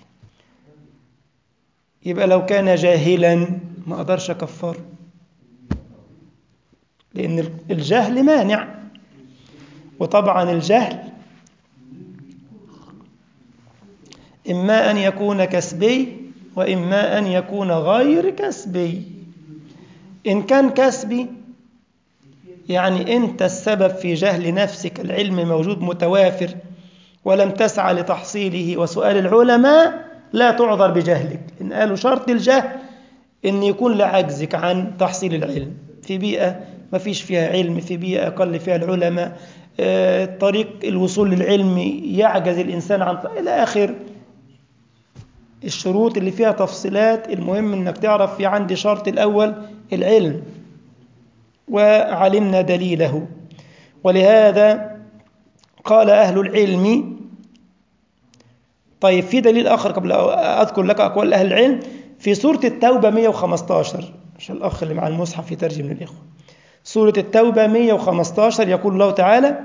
يبقى لو كان جاهلا ما اقدرش اكفره لان الجهل مانع وطبعا الجهل إما أن يكون كسبي وإما أن يكون غير كسبي إن كان كسبي يعني أنت السبب في جهل نفسك العلم موجود متوافر ولم تسعى لتحصيله وسؤال العلماء لا تعذر بجهلك إن قالوا شرط الجهل إن يكون لعجزك عن تحصيل العلم في بيئة ما فيش فيها علم في بيئة أقل فيها العلماء طريق الوصول للعلم يعجز الإنسان عن إلى آخر الشروط اللي فيها تفصيلات المهم انك تعرف في عندي شرط الاول العلم وعلمنا دليله ولهذا قال اهل العلم طيب في دليل اخر قبل اذكر لك اقوال اهل العلم في سوره التوبه 115 عشان الاخ اللي مع المصحف يترجم للاخوه سوره التوبه 115 يقول الله تعالى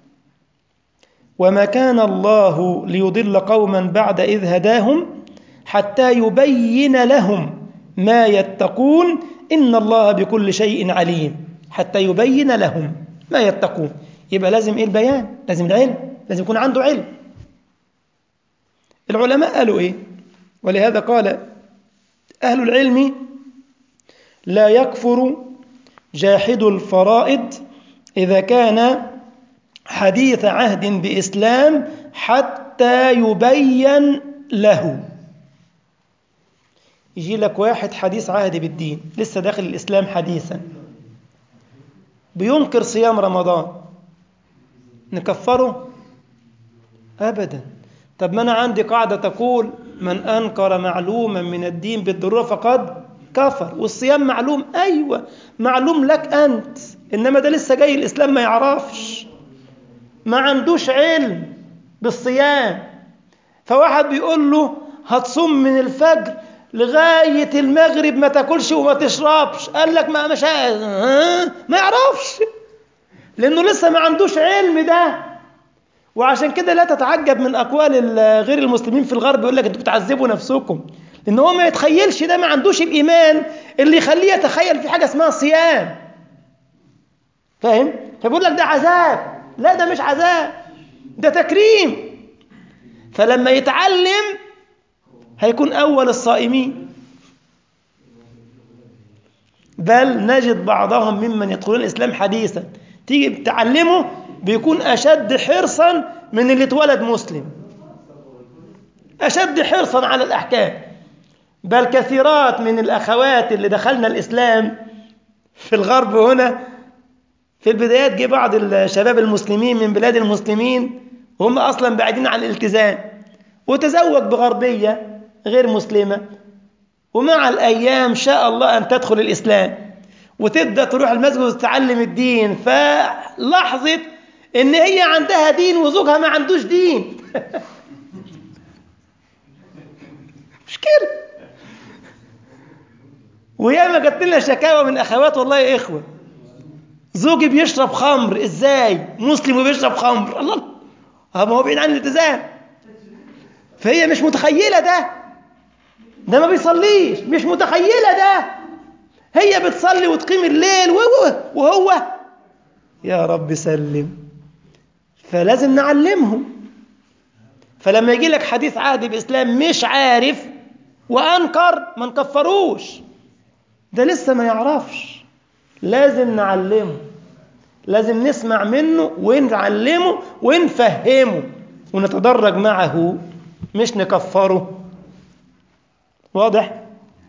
وما كان الله ليضل قوما بعد اذ هداهم حتى يبين لهم ما يتقون إن الله بكل شيء عليم حتى يبين لهم ما يتقون يبقى لازم إيه البيان لازم العلم لازم يكون عنده علم العلماء قالوا إيه ولهذا قال أهل العلم لا يكفر جاحد الفرائض إذا كان حديث عهد بإسلام حتى يبين له يجي لك واحد حديث عهد بالدين لسه داخل الإسلام حديثا بينكر صيام رمضان نكفره أبدا طب ما أنا عندي قاعدة تقول من أنكر معلوما من الدين بالضرورة فقد كفر والصيام معلوم أيوة معلوم لك أنت إنما ده لسه جاي الإسلام ما يعرفش ما عندوش علم بالصيام فواحد بيقول له هتصوم من الفجر لغاية المغرب ما تاكلش وما تشربش قال لك ما مش ما يعرفش لأنه لسه ما عندوش علم ده وعشان كده لا تتعجب من أقوال غير المسلمين في الغرب يقول لك أنتوا بتعذبوا نفسكم لأن هو ما يتخيلش ده ما عندوش الإيمان اللي يخليه يتخيل في حاجة اسمها صيام فاهم؟ فبيقول لك ده عذاب لا ده مش عذاب ده تكريم فلما يتعلم هيكون أول الصائمين بل نجد بعضهم ممن يدخلون الإسلام حديثا تيجي تعلمه بيكون أشد حرصا من اللي اتولد مسلم أشد حرصا على الأحكام بل كثيرات من الأخوات اللي دخلنا الإسلام في الغرب هنا في البدايات جه بعض الشباب المسلمين من بلاد المسلمين وهم أصلا بعيدين عن الالتزام وتزوج بغربية غير مسلمة ومع الأيام شاء الله أن تدخل الإسلام وتبدأ تروح المسجد وتتعلم الدين فلاحظت إن هي عندها دين وزوجها ما عندوش دين مش كده وياما جت لنا شكاوى من أخوات والله يا إخوة زوجي بيشرب خمر إزاي مسلم وبيشرب خمر الله ما هو بعيد عن الالتزام فهي مش متخيلة ده ده ما بيصليش مش متخيلة ده هي بتصلي وتقيم الليل وهو يا رب سلم فلازم نعلمهم فلما يجي لك حديث عهد بإسلام مش عارف وأنكر ما نكفروش ده لسه ما يعرفش لازم نعلمه لازم نسمع منه ونعلمه ونفهمه ونتدرج معه مش نكفره واضح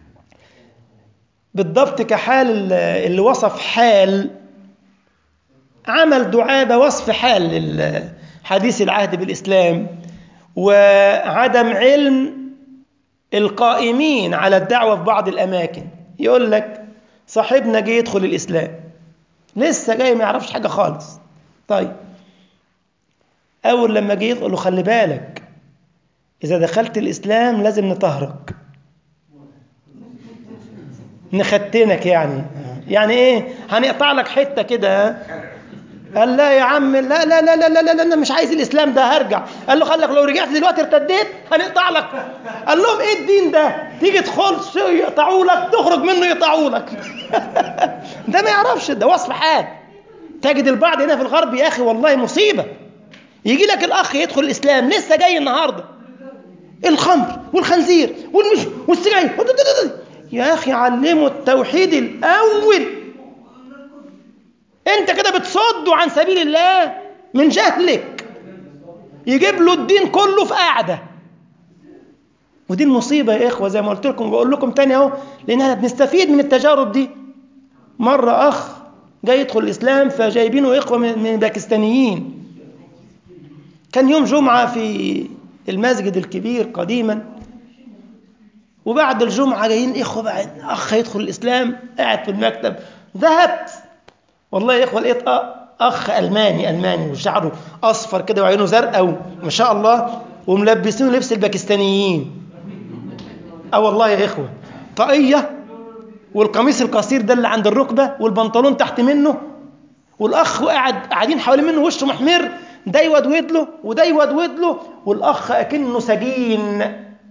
بالضبط كحال اللي وصف حال عمل دعابة وصف حال حديث العهد بالإسلام وعدم علم القائمين على الدعوة في بعض الأماكن يقول لك صاحبنا جه يدخل الإسلام لسه جاي ما يعرفش حاجة خالص طيب أول لما جه يدخل له خلي بالك إذا دخلت الإسلام لازم نطهرك نختنك يعني يعني إيه هنقطع لك حتة كده قال لا يا عم لا لا لا لا لا لا انا مش عايز الاسلام ده هرجع قال له خلك لو رجعت دلوقتي ارتديت هنقطع لك قال لهم ايه الدين ده تيجي تخش يقطعوا لك تخرج منه يقطعوا لك ده ما يعرفش ده وصف حال تجد البعض هنا في الغرب يا اخي والله مصيبه يجي لك الاخ يدخل الاسلام لسه جاي النهارده الخمر والخنزير والمش والسجاير يا اخي علمه التوحيد الاول انت كده بتصده عن سبيل الله من جهلك يجيب له الدين كله في قاعده ودي المصيبه يا اخوه زي ما قلت لكم وبقول لكم تاني اهو لان احنا بنستفيد من التجارب دي مره اخ جاي يدخل الاسلام فجايبينه اخوه من باكستانيين كان يوم جمعه في المسجد الكبير قديما وبعد الجمعه جايين اخوه بقى اخ يدخل الاسلام قاعد في المكتب ذهبت والله يا اخوه لقيت اخ الماني الماني وشعره اصفر كده وعينه زرقاء وما شاء الله وملبسينه لبس الباكستانيين اه والله يا اخوه طاقيه والقميص القصير ده اللي عند الركبه والبنطلون تحت منه والاخ قاعد قاعدين حوالين منه وشه محمر ده يودود له وده يودود له والاخ اكنه سجين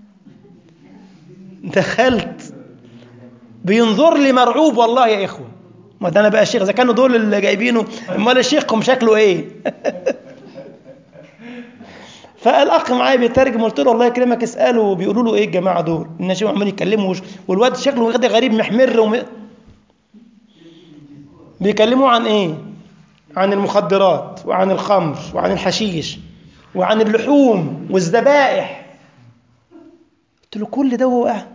دخلت بينظر لي مرعوب والله يا اخوه ما ده انا بقى شيخ اذا كانوا دول اللي جايبينه امال الشيخكم شكله ايه فالاخ معايا بيترجم قلت له الله يكرمك اساله بيقولوا له ايه الجماعه دول الناس عمالين يتكلموا والواد شكله غدا غريب محمر وم... بيكلموا عن ايه عن المخدرات وعن الخمر وعن الحشيش وعن اللحوم والذبائح قلت له كل ده هو قاعد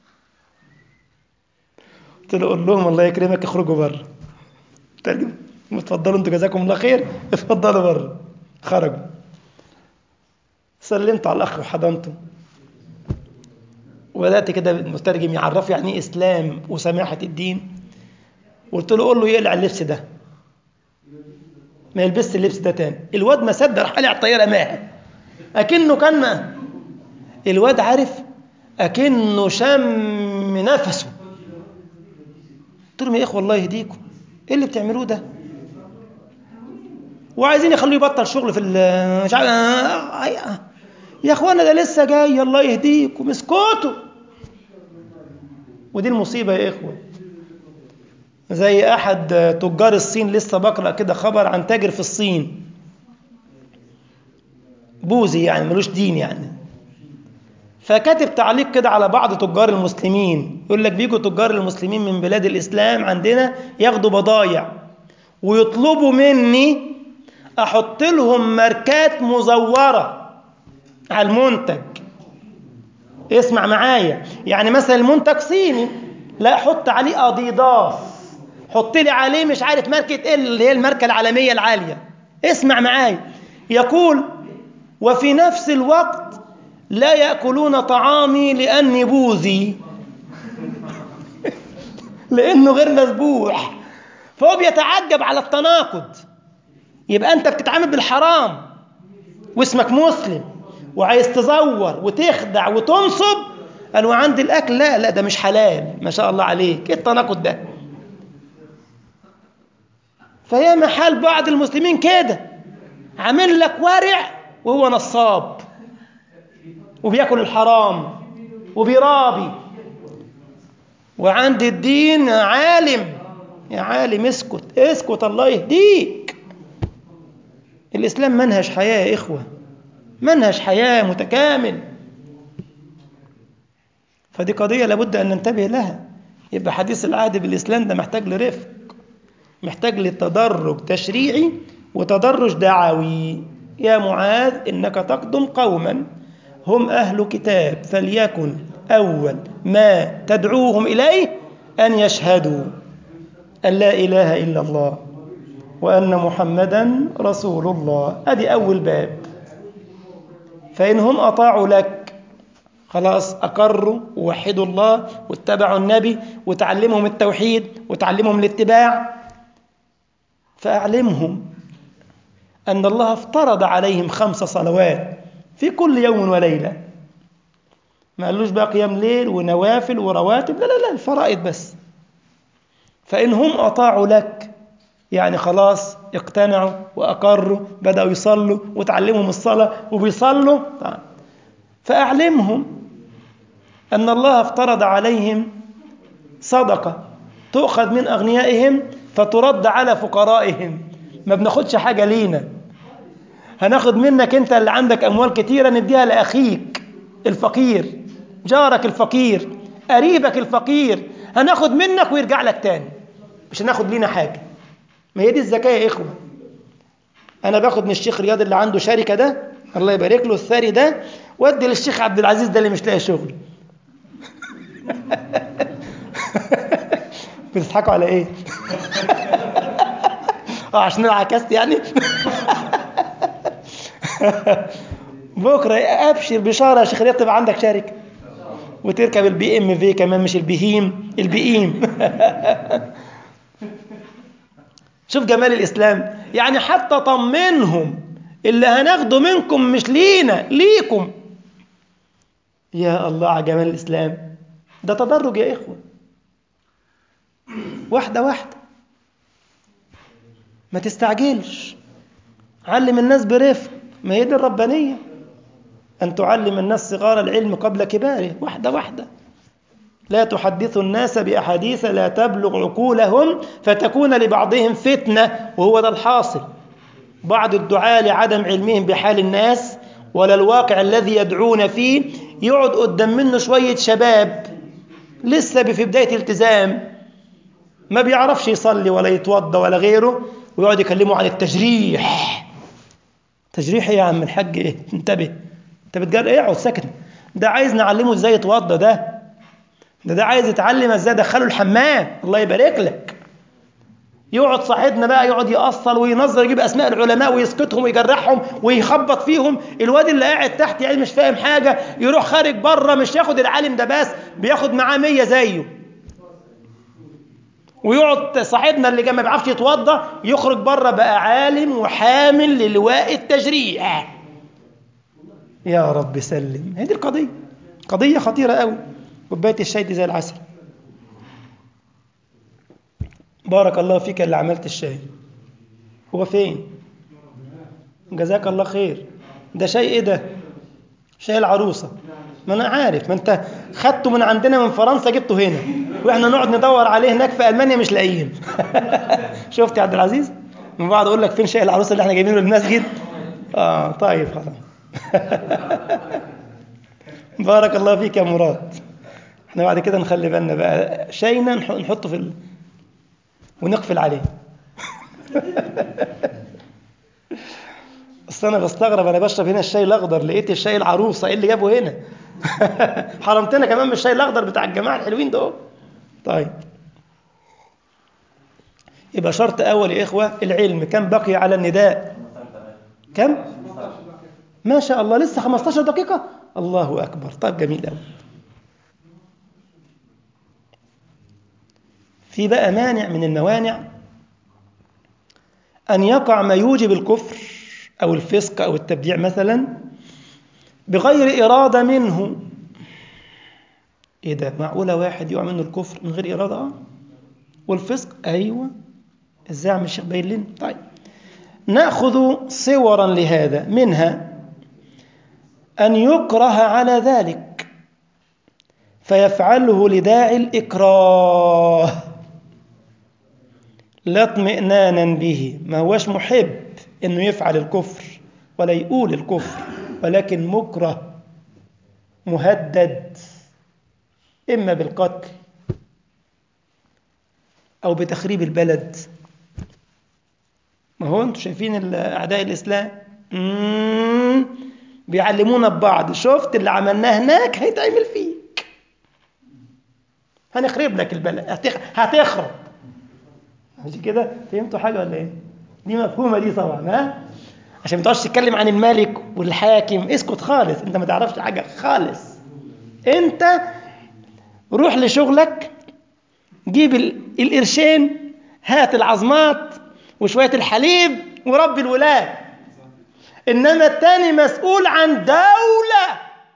قلت له قول لهم الله يكرمك اخرجوا بره ترجم اتفضلوا انتوا جزاكم الله خير اتفضلوا بره خرجوا سلمت على الاخ وحضنته وبدات كده المترجم يعرفه يعني ايه اسلام وسماحه الدين قلت له قول له يقلع اللبس ده ما يلبسش اللبس ده تاني الواد ما صدق راح قلع الطياره ماها اكنه كان الواد عارف اكنه شم نفسه قلت لهم يا اخوه الله يهديكم ايه اللي بتعملوه ده وعايزين يخلوه يبطل شغل في ال- مش عارف آه، يا اخوانا ده لسه جاي الله يهديكم اسكتوا ودي المصيبة يا إخوة زي أحد تجار الصين لسه بقرأ كده خبر عن تاجر في الصين بوذي يعني ملوش دين يعني فكاتب تعليق كده على بعض تجار المسلمين يقول لك بيجوا تجار المسلمين من بلاد الإسلام عندنا ياخدوا بضايع ويطلبوا مني أحط لهم ماركات مزورة على المنتج اسمع معايا يعني مثلا المنتج صيني لا حط عليه اديداس حط لي عليه مش عارف ماركه ايه اللي هي الماركه العالميه العاليه اسمع معايا يقول وفي نفس الوقت لا ياكلون طعامي لاني بوذي لانه غير مذبوح فهو بيتعجب على التناقض يبقى انت بتتعامل بالحرام واسمك مسلم وعايز تزور وتخدع وتنصب قال وعند الاكل لا لا ده مش حلال ما شاء الله عليك ايه التناقض ده فهي محل بعض المسلمين كده عامل لك ورع وهو نصاب وبياكل الحرام وبيرابي وعند الدين عالم يا عالم اسكت اسكت الله يهديك الإسلام منهج حياة يا إخوة منهج حياة متكامل فدي قضية لابد أن ننتبه لها يبقى حديث العهد بالإسلام ده محتاج لرفق محتاج لتدرج تشريعي وتدرج دعوي يا معاذ إنك تقدم قوما هم أهل كتاب فليكن أول ما تدعوهم إليه أن يشهدوا أن لا إله إلا الله وأن محمدا رسول الله أدي أول باب فإن هم أطاعوا لك خلاص أقروا ووحدوا الله واتبعوا النبي وتعلمهم التوحيد وتعلمهم الاتباع فأعلمهم أن الله افترض عليهم خمس صلوات في كل يوم وليلة ما قالوش بقى قيام ليل ونوافل ورواتب لا لا لا الفرائض بس فإن هم أطاعوا لك يعني خلاص اقتنعوا وأقروا بدأوا يصلوا وتعلمهم الصلاة وبيصلوا طيب. فأعلمهم أن الله افترض عليهم صدقة تؤخذ من أغنيائهم فترد على فقرائهم ما بناخدش حاجة لينا هناخد منك أنت اللي عندك أموال كتيرة نديها لأخيك الفقير جارك الفقير قريبك الفقير هناخد منك ويرجع لك تاني مش هناخد لينا حاجة ما هي دي الزكاة يا إخوة أنا باخد من الشيخ رياض اللي عنده شركة ده الله يبارك له الثري ده وادي للشيخ عبد العزيز ده اللي مش لاقي شغل بتضحكوا على ايه؟ اه عشان انا عكست يعني بكره ابشر بشاره يا شيخ رياض تبقى عندك شركه وتركب البي ام في كمان مش البهيم البيئيم شوف جمال الاسلام يعني حتى طمنهم اللي هناخده منكم مش لينا ليكم يا الله على جمال الاسلام ده تدرج يا اخوه واحده واحده ما تستعجلش علم الناس برفق ما هي دي الربانيه ان تعلم الناس صغار العلم قبل كباره واحده واحده لا تحدثوا الناس باحاديث لا تبلغ عقولهم فتكون لبعضهم فتنه وهو ده الحاصل بعض الدعاة لعدم علمهم بحال الناس ولا الواقع الذي يدعون فيه يقعد قدام منه شوية شباب لسه في بداية التزام ما بيعرفش يصلي ولا يتوضى ولا غيره ويقعد يكلمه عن التجريح تجريح ايه يا عم الحاج ايه انتبه انت بتجرح ايه اقعد ساكت ده عايز نعلمه ازاي يتوضى ده ده ده عايز يتعلم ازاي ادخله الحمام الله يبارك لك يقعد صاحبنا بقى يقعد يأصل وينظر يجيب أسماء العلماء ويسكتهم ويجرحهم ويخبط فيهم الواد اللي قاعد تحت يعني مش فاهم حاجة يروح خارج بره مش ياخد العالم ده بس بياخد معاه مية زيه ويقعد صاحبنا اللي ما بيعرفش يتوضى يخرج بره بقى عالم وحامل للواء التجريح يا رب سلم هي دي القضية قضية خطيرة قوي كوباية الشاي دي زي العسل بارك الله فيك اللي عملت الشاي هو فين جزاك الله خير ده شيء ايه ده شيء العروسة ما انا عارف ما انت خدته من عندنا من فرنسا جبته هنا واحنا نقعد ندور عليه هناك في المانيا مش لاقيين شفت يا عبد العزيز من بعد اقول لك فين شيء العروسه اللي احنا جايبينه للمسجد اه طيب خلاص بارك الله فيك يا مراد احنا بعد كده نخلي بالنا بقى شينا نحطه في ال... ونقفل عليه اصل انا بستغرب انا بشرب هنا الشاي الاخضر لقيت الشاي العروسه ايه اللي جابه هنا حرمتنا كمان من الشاي الاخضر بتاع الجماعه الحلوين دول طيب يبقى شرط اول يا اخوه العلم كم بقي على النداء كم ما شاء الله لسه 15 دقيقه الله اكبر طيب جميل قوي في بقى مانع من الموانع أن يقع ما يوجب الكفر أو الفسق أو التبديع مثلا بغير إرادة منه إيه ده معقولة واحد يقع منه الكفر من غير إرادة آه والفسق أيوة إزاي عم الشيخ باين لنا طيب نأخذ صورا لهذا منها أن يكره على ذلك فيفعله لداعي الإكراه لا اطمئنانا به ما هوش محب انه يفعل الكفر ولا يقول الكفر ولكن مكره مهدد اما بالقتل او بتخريب البلد ما هو انتم شايفين اعداء الاسلام مم. بيعلمونا ببعض شفت اللي عملناه هناك هيتعمل فيك هنخرب لك البلد هتخ... هتخرب مش كده فهمتوا حاجه ولا ايه دي مفهومه دي طبعا ها عشان ما تقعدش تتكلم عن الملك والحاكم اسكت خالص انت ما تعرفش حاجه خالص انت روح لشغلك جيب القرشين هات العظمات وشويه الحليب وربي الولاد انما التاني مسؤول عن دوله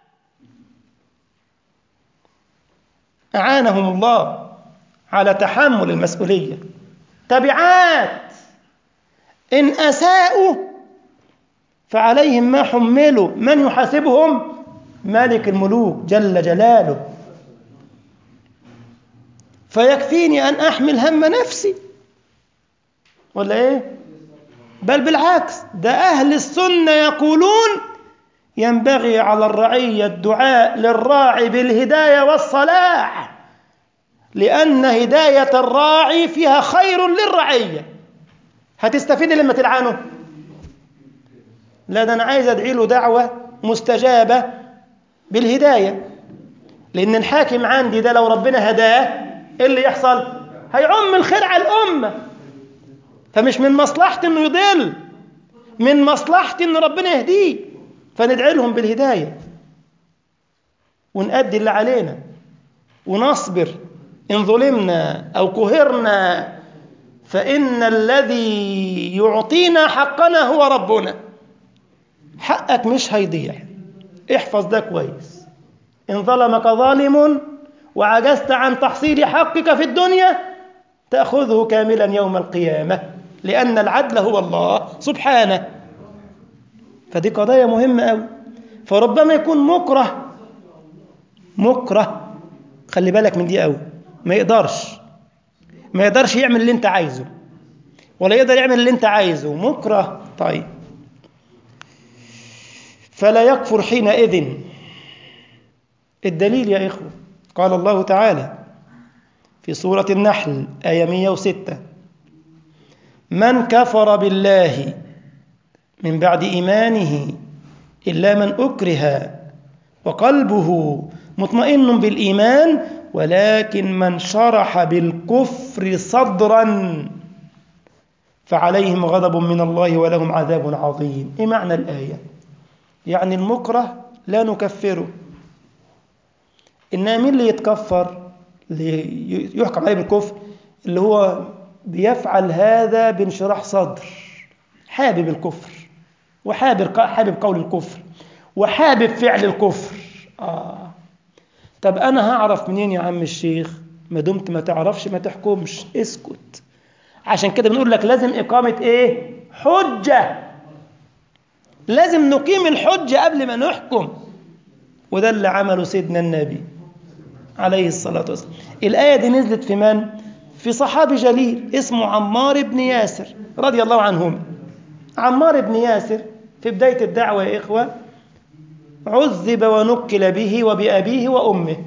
اعانهم الله على تحمل المسؤوليه تبعات إن أساءوا فعليهم ما حملوا من يحاسبهم مالك الملوك جل جلاله فيكفيني أن أحمل هم نفسي ولا إيه بل بالعكس ده أهل السنة يقولون ينبغي على الرعية الدعاء للراعي بالهداية والصلاح لأن هداية الراعي فيها خير للرعية هتستفيد لما تلعنه لا ده أنا عايز أدعي له دعوة مستجابة بالهداية لأن الحاكم عندي ده لو ربنا هداه إيه اللي يحصل هيعم الخير على الأمة فمش من مصلحتي إنه يضل من مصلحتي إن ربنا يهديه فندعي لهم بالهداية ونأدي اللي علينا ونصبر إن ظلمنا أو قهرنا فإن الذي يعطينا حقنا هو ربنا حقك مش هيضيع احفظ ده كويس إن ظلمك ظالم وعجزت عن تحصيل حقك في الدنيا تأخذه كاملا يوم القيامة لأن العدل هو الله سبحانه فدي قضايا مهمة أوي فربما يكون مكره مكره خلي بالك من دي أوي ما يقدرش ما يقدرش يعمل اللي انت عايزه ولا يقدر يعمل اللي انت عايزه مكره طيب فلا يكفر حينئذ الدليل يا إخوة قال الله تعالى في سورة النحل آية 106 من كفر بالله من بعد إيمانه إلا من أكره وقلبه مطمئن بالإيمان ولكن من شرح بالكفر صدرا فعليهم غضب من الله ولهم عذاب عظيم إيه معنى الآية يعني المكره لا نكفره إنما مين اللي يتكفر اللي يحكم عليه بالكفر اللي هو بيفعل هذا بانشراح صدر حابب الكفر وحابب حابب قول الكفر وحابب فعل الكفر آه. طب أنا هعرف منين يا عم الشيخ ما دمت ما تعرفش ما تحكمش اسكت عشان كده بنقول لك لازم إقامة إيه حجة لازم نقيم الحجة قبل ما نحكم وده اللي عمله سيدنا النبي عليه الصلاة والسلام الآية دي نزلت في من؟ في صحابي جليل اسمه عمار بن ياسر رضي الله عنهم عمار بن ياسر في بداية الدعوة يا إخوة عذب ونكل به وبأبيه وأمه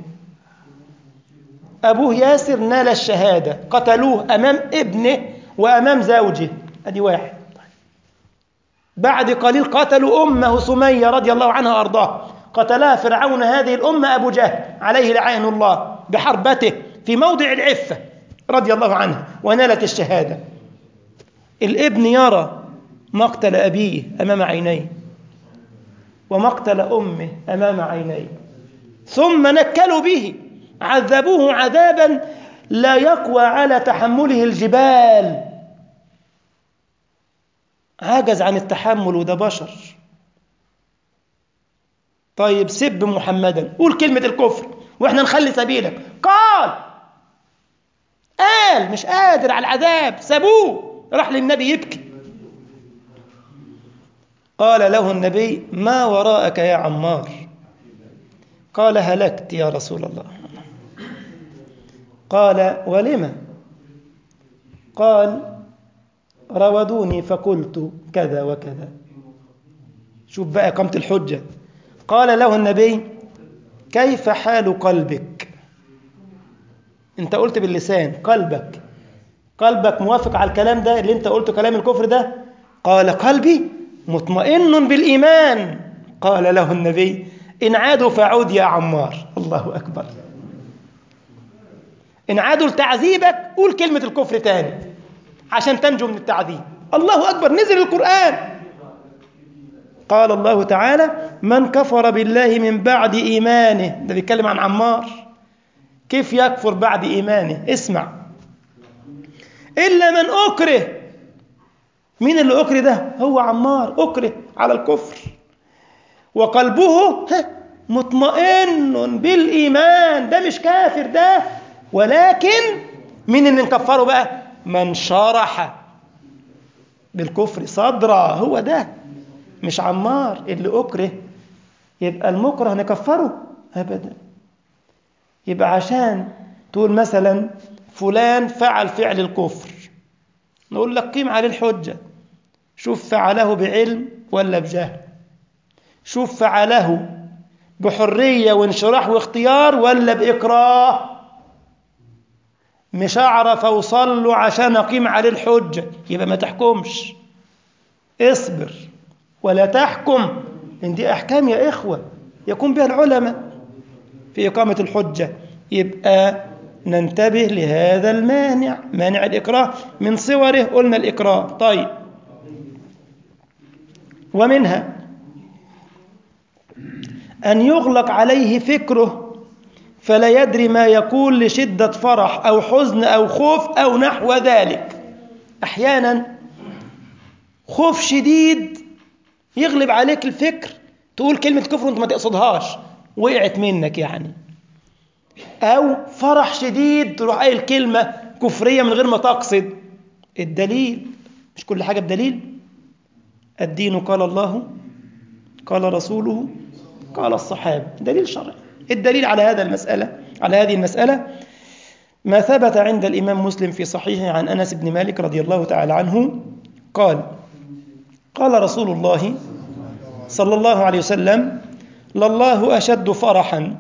أبوه ياسر نال الشهادة قتلوه أمام ابنه وأمام زوجه أدي واحد بعد قليل قتلوا أمه سمية رضي الله عنها وأرضاها قتلها فرعون هذه الأمة أبو جهل عليه لعين الله بحربته في موضع العفة رضي الله عنها ونالت الشهادة الابن يرى مقتل أبيه أمام عينيه ومقتل أمه أمام عينيه ثم نكلوا به عذبوه عذابا لا يقوى على تحمله الجبال عجز عن التحمل وده بشر طيب سب محمدا قول كلمة الكفر واحنا نخلي سبيلك قال قال مش قادر على العذاب سابوه راح للنبي يبكي قال له النبي ما وراءك يا عمار قال هلكت يا رسول الله قال ولم قال راودوني فقلت كذا وكذا شوف بقى قامت الحجة قال له النبي كيف حال قلبك انت قلت باللسان قلبك قلبك موافق على الكلام ده اللي انت قلته كلام الكفر ده قال قلبي مطمئن بالإيمان قال له النبي إن عادوا فعود يا عمار الله أكبر إن عادوا لتعذيبك قول كلمة الكفر تاني عشان تنجو من التعذيب الله أكبر نزل القرآن قال الله تعالى من كفر بالله من بعد إيمانه ده بيتكلم عن عمار كيف يكفر بعد إيمانه اسمع إلا من أكره مين اللي أكره ده هو عمار أكره على الكفر وقلبه مطمئن بالإيمان ده مش كافر ده ولكن مين اللي نكفره بقى من شرح بالكفر صدرا هو ده مش عمار اللي أكره يبقى المكره نكفره أبدا يبقى عشان تقول مثلا فلان فعل فعل الكفر نقول لك قيم عليه الحجة شوف فعله بعلم ولا بجهل شوف فعله بحرية وانشراح واختيار ولا بإكراه مش أعرف أوصل له عشان أقيم عليه الحجة يبقى ما تحكمش اصبر ولا تحكم لأن دي أحكام يا إخوة يقوم بها العلماء في إقامة الحجة يبقى ننتبه لهذا المانع مانع الإكراه من صوره قلنا الإكراه طيب ومنها أن يغلق عليه فكره فلا يدري ما يقول لشدة فرح أو حزن أو خوف أو نحو ذلك أحيانا خوف شديد يغلب عليك الفكر تقول كلمة كفر وانت ما تقصدهاش وقعت منك يعني أو فرح شديد تروح قايل كلمة كفرية من غير ما تقصد الدليل مش كل حاجة بدليل الدين قال الله قال رسوله قال الصحابة دليل شرعي الدليل على هذا المسألة على هذه المسألة ما ثبت عند الإمام مسلم في صحيحه عن أنس بن مالك رضي الله تعالى عنه قال قال رسول الله صلى الله عليه وسلم لله أشد فرحا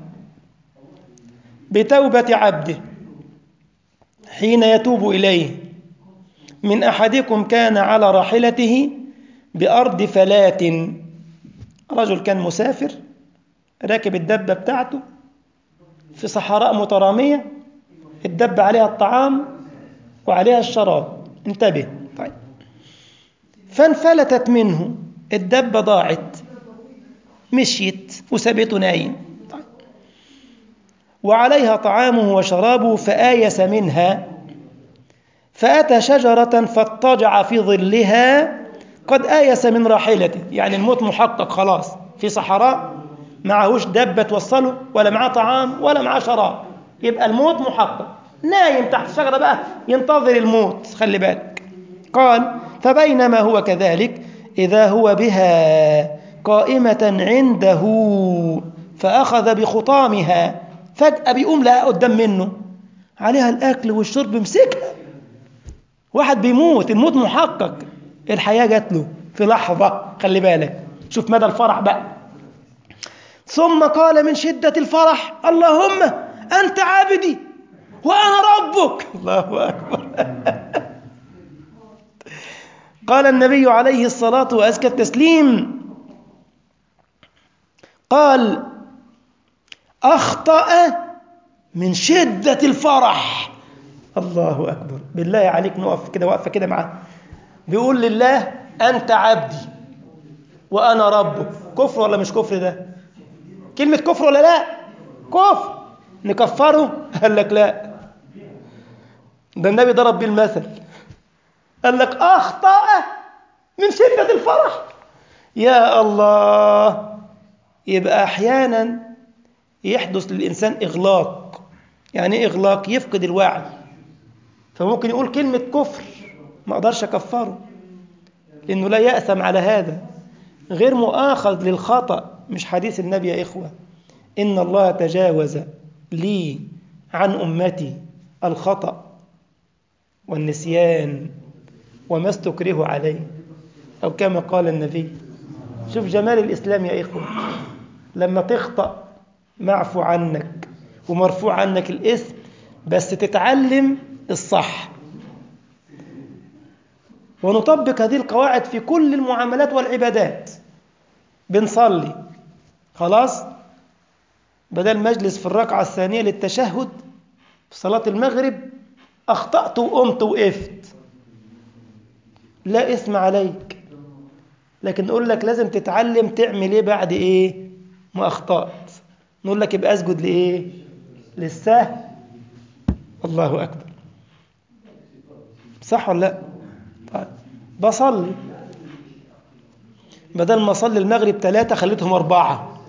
بتوبة عبده حين يتوب إليه من أحدكم كان على راحلته بأرض فلات رجل كان مسافر راكب الدبة بتاعته في صحراء مترامية الدبة عليها الطعام وعليها الشراب انتبه طيب فانفلتت منه الدبة ضاعت مشيت وسابته نايم طيب. وعليها طعامه وشرابه فآيس منها فأتى شجرة فاضطجع في ظلها قد آيس من راحلته يعني الموت محقق خلاص في صحراء معهوش دبة توصله ولا معاه طعام ولا معاه شراب يبقى الموت محقق نايم تحت الشجرة بقى ينتظر الموت خلي بالك قال فبينما هو كذلك إذا هو بها قائمة عنده فأخذ بخطامها فجأة بيقوم لها قدام منه عليها الأكل والشرب مسكها واحد بيموت الموت محقق الحياة جات له في لحظة خلي بالك شوف مدى الفرح بقى ثم قال من شدة الفرح اللهم أنت عبدي وأنا ربك الله أكبر قال النبي عليه الصلاة وأزكى التسليم قال أخطأ من شدة الفرح الله أكبر بالله عليك نقف كده وقفة كده معاه بيقول لله أنت عبدي وأنا ربك كفر ولا مش كفر ده كلمة كفر ولا لا كفر نكفره قال لك لا ده النبي ضرب بيه المثل قال لك أخطأ من شدة الفرح يا الله يبقى أحيانا يحدث للإنسان إغلاق يعني إيه إغلاق يفقد الوعي فممكن يقول كلمة كفر ما أقدرش أكفره لأنه لا يأثم على هذا غير مؤاخذ للخطأ مش حديث النبي يا إخوة إن الله تجاوز لي عن أمتي الخطأ والنسيان وما استكره عليه أو كما قال النبي شوف جمال الإسلام يا إخوة لما تخطأ معفو عنك ومرفوع عنك الاسم بس تتعلم الصح ونطبق هذه القواعد في كل المعاملات والعبادات بنصلي خلاص بدل مجلس في الركعة الثانية للتشهد في صلاة المغرب أخطأت وقمت وقفت لا إثم عليك لكن نقول لك لازم تتعلم تعمل إيه بعد إيه ما أخطأت نقول لك يبقى أسجد لإيه للسهو الله أكبر صح ولا لا طيب بصلي بدل ما أصلي المغرب ثلاثة خليتهم أربعة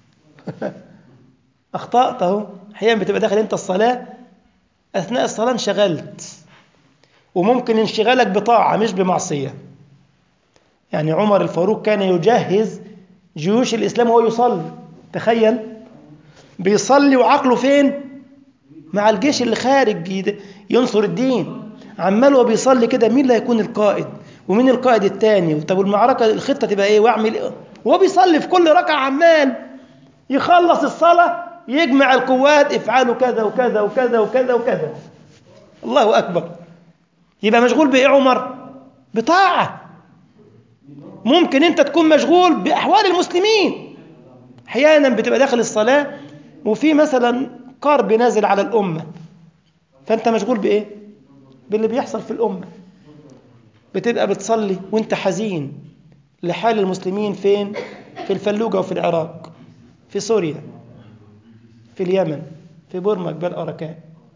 أخطأت أهو أحيانا بتبقى داخل أنت الصلاة أثناء الصلاة انشغلت وممكن انشغالك بطاعة مش بمعصية يعني عمر الفاروق كان يجهز جيوش الإسلام وهو يصلي تخيل بيصلي وعقله فين مع الجيش اللي خارج ينصر الدين عمال وهو بيصلي كده مين اللي هيكون القائد ومين القائد الثاني طب المعركة الخطة تبقى ايه واعمل ايه وهو بيصلي في كل ركعة عمال يخلص الصلاة يجمع القوات افعلوا كذا وكذا وكذا وكذا وكذا الله أكبر يبقى مشغول بإيه عمر بطاعة ممكن أنت تكون مشغول بأحوال المسلمين أحيانا بتبقى داخل الصلاة وفي مثلا قرب نازل على الأمة فأنت مشغول بإيه باللي بيحصل في الأمة بتبقى بتصلي وانت حزين لحال المسلمين فين في الفلوجة وفي العراق في سوريا في اليمن في بورما جبال أراكان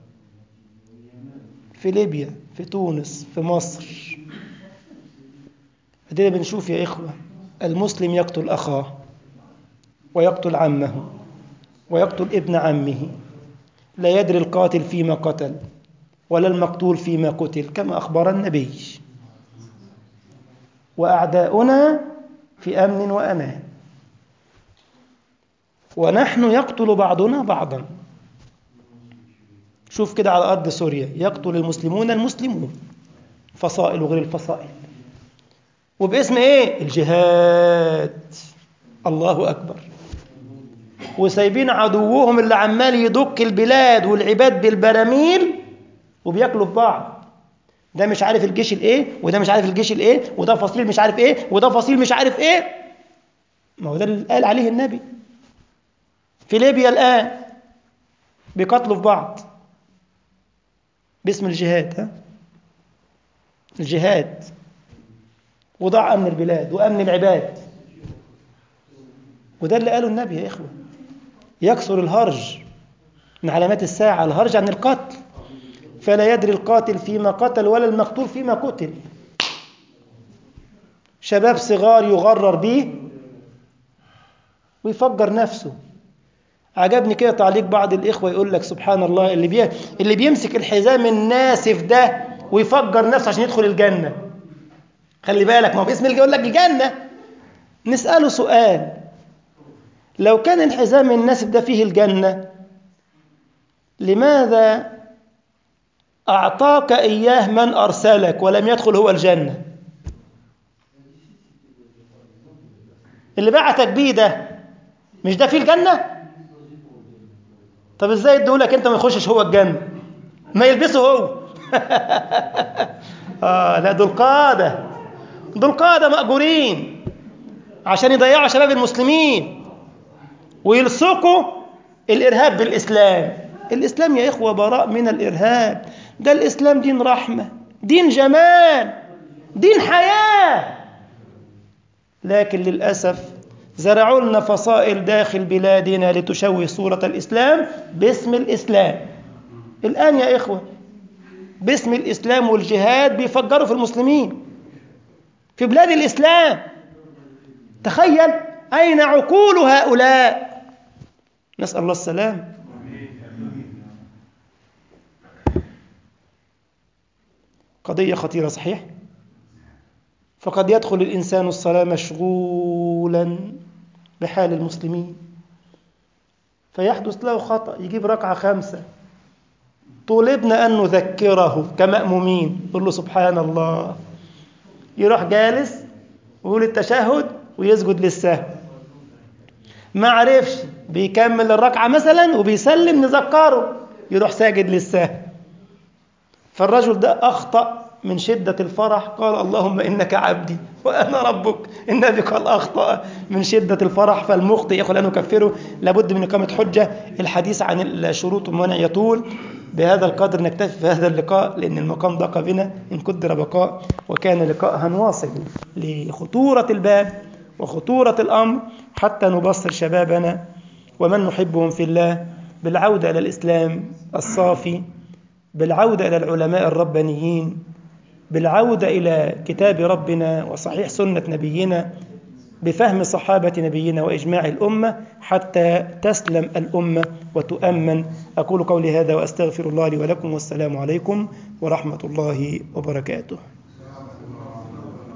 في ليبيا في تونس في مصر ادينا بنشوف يا إخوة المسلم يقتل أخاه ويقتل عمه ويقتل ابن عمه لا يدري القاتل فيما قتل ولا المقتول فيما قتل كما أخبر النبي وأعداؤنا في أمن وأمان ونحن يقتل بعضنا بعضا شوف كده على أرض سوريا يقتل المسلمون المسلمون فصائل وغير الفصائل وباسم ايه الجهاد الله أكبر وسايبين عدوهم اللي عمال يدك البلاد والعباد بالبراميل وبياكلوا في بعض ده مش عارف الجيش الايه وده مش عارف الجيش الايه وده فصيل مش عارف ايه وده فصيل مش عارف ايه ما هو ده اللي قال عليه النبي في ليبيا الآن بيقتلوا في بعض باسم الجهاد ها الجهاد وضع أمن البلاد وأمن العباد وده اللي قاله النبي يا إخوة يكثر الهرج من علامات الساعة الهرج عن القتل فلا يدري القاتل فيما قتل ولا المقتول فيما قتل شباب صغار يغرر به ويفجر نفسه عجبني كده تعليق بعض الإخوة يقول لك سبحان الله اللي بي... اللي بيمسك الحزام الناسف ده ويفجر نفسه عشان يدخل الجنة خلي بالك ما هو باسم يقول لك الجنة نسأله سؤال لو كان الحزام الناسف ده فيه الجنة لماذا أعطاك إياه من أرسلك ولم يدخل هو الجنة اللي بعتك بيه ده مش ده فيه الجنة طب ازاي ادولك انت ما يخشش هو الجنة ما يلبسه هو آه لا دول قادة دول قادة مأجورين عشان يضيعوا شباب المسلمين ويلصقوا الإرهاب بالإسلام الإسلام يا إخوة براء من الإرهاب ده الإسلام دين رحمة دين جمال دين حياة لكن للأسف زرعوا لنا فصائل داخل بلادنا لتشوه صورة الإسلام باسم الإسلام الآن يا إخوة باسم الإسلام والجهاد بيفجروا في المسلمين في بلاد الإسلام تخيل أين عقول هؤلاء نسأل الله السلام قضية خطيرة صحيح فقد يدخل الإنسان الصلاة مشغولا بحال المسلمين فيحدث له خطأ يجيب ركعة خمسة طلبنا أن نذكره كمأمومين يقول له سبحان الله يروح جالس ويقول التشهد ويسجد للسهو ما عرفش بيكمل الركعة مثلا وبيسلم نذكره يروح ساجد للسهو فالرجل ده أخطأ من شدة الفرح قال اللهم إنك عبدي وأنا ربك النبي قال أخطأ من شدة الفرح فالمخطئ يقول لا نكفره لابد من إقامة حجة الحديث عن الشروط والموانع يطول بهذا القدر نكتفي في هذا اللقاء لأن المقام ضاق بنا إن قدر بقاء وكان لقاء واصل لخطورة الباب وخطورة الأمر حتى نبصر شبابنا ومن نحبهم في الله بالعودة إلى الإسلام الصافي بالعودة إلى العلماء الربانيين بالعودة إلى كتاب ربنا وصحيح سنة نبينا بفهم صحابة نبينا وإجماع الأمة حتى تسلم الأمة وتؤمن أقول قولي هذا وأستغفر الله لي ولكم والسلام عليكم ورحمة الله وبركاته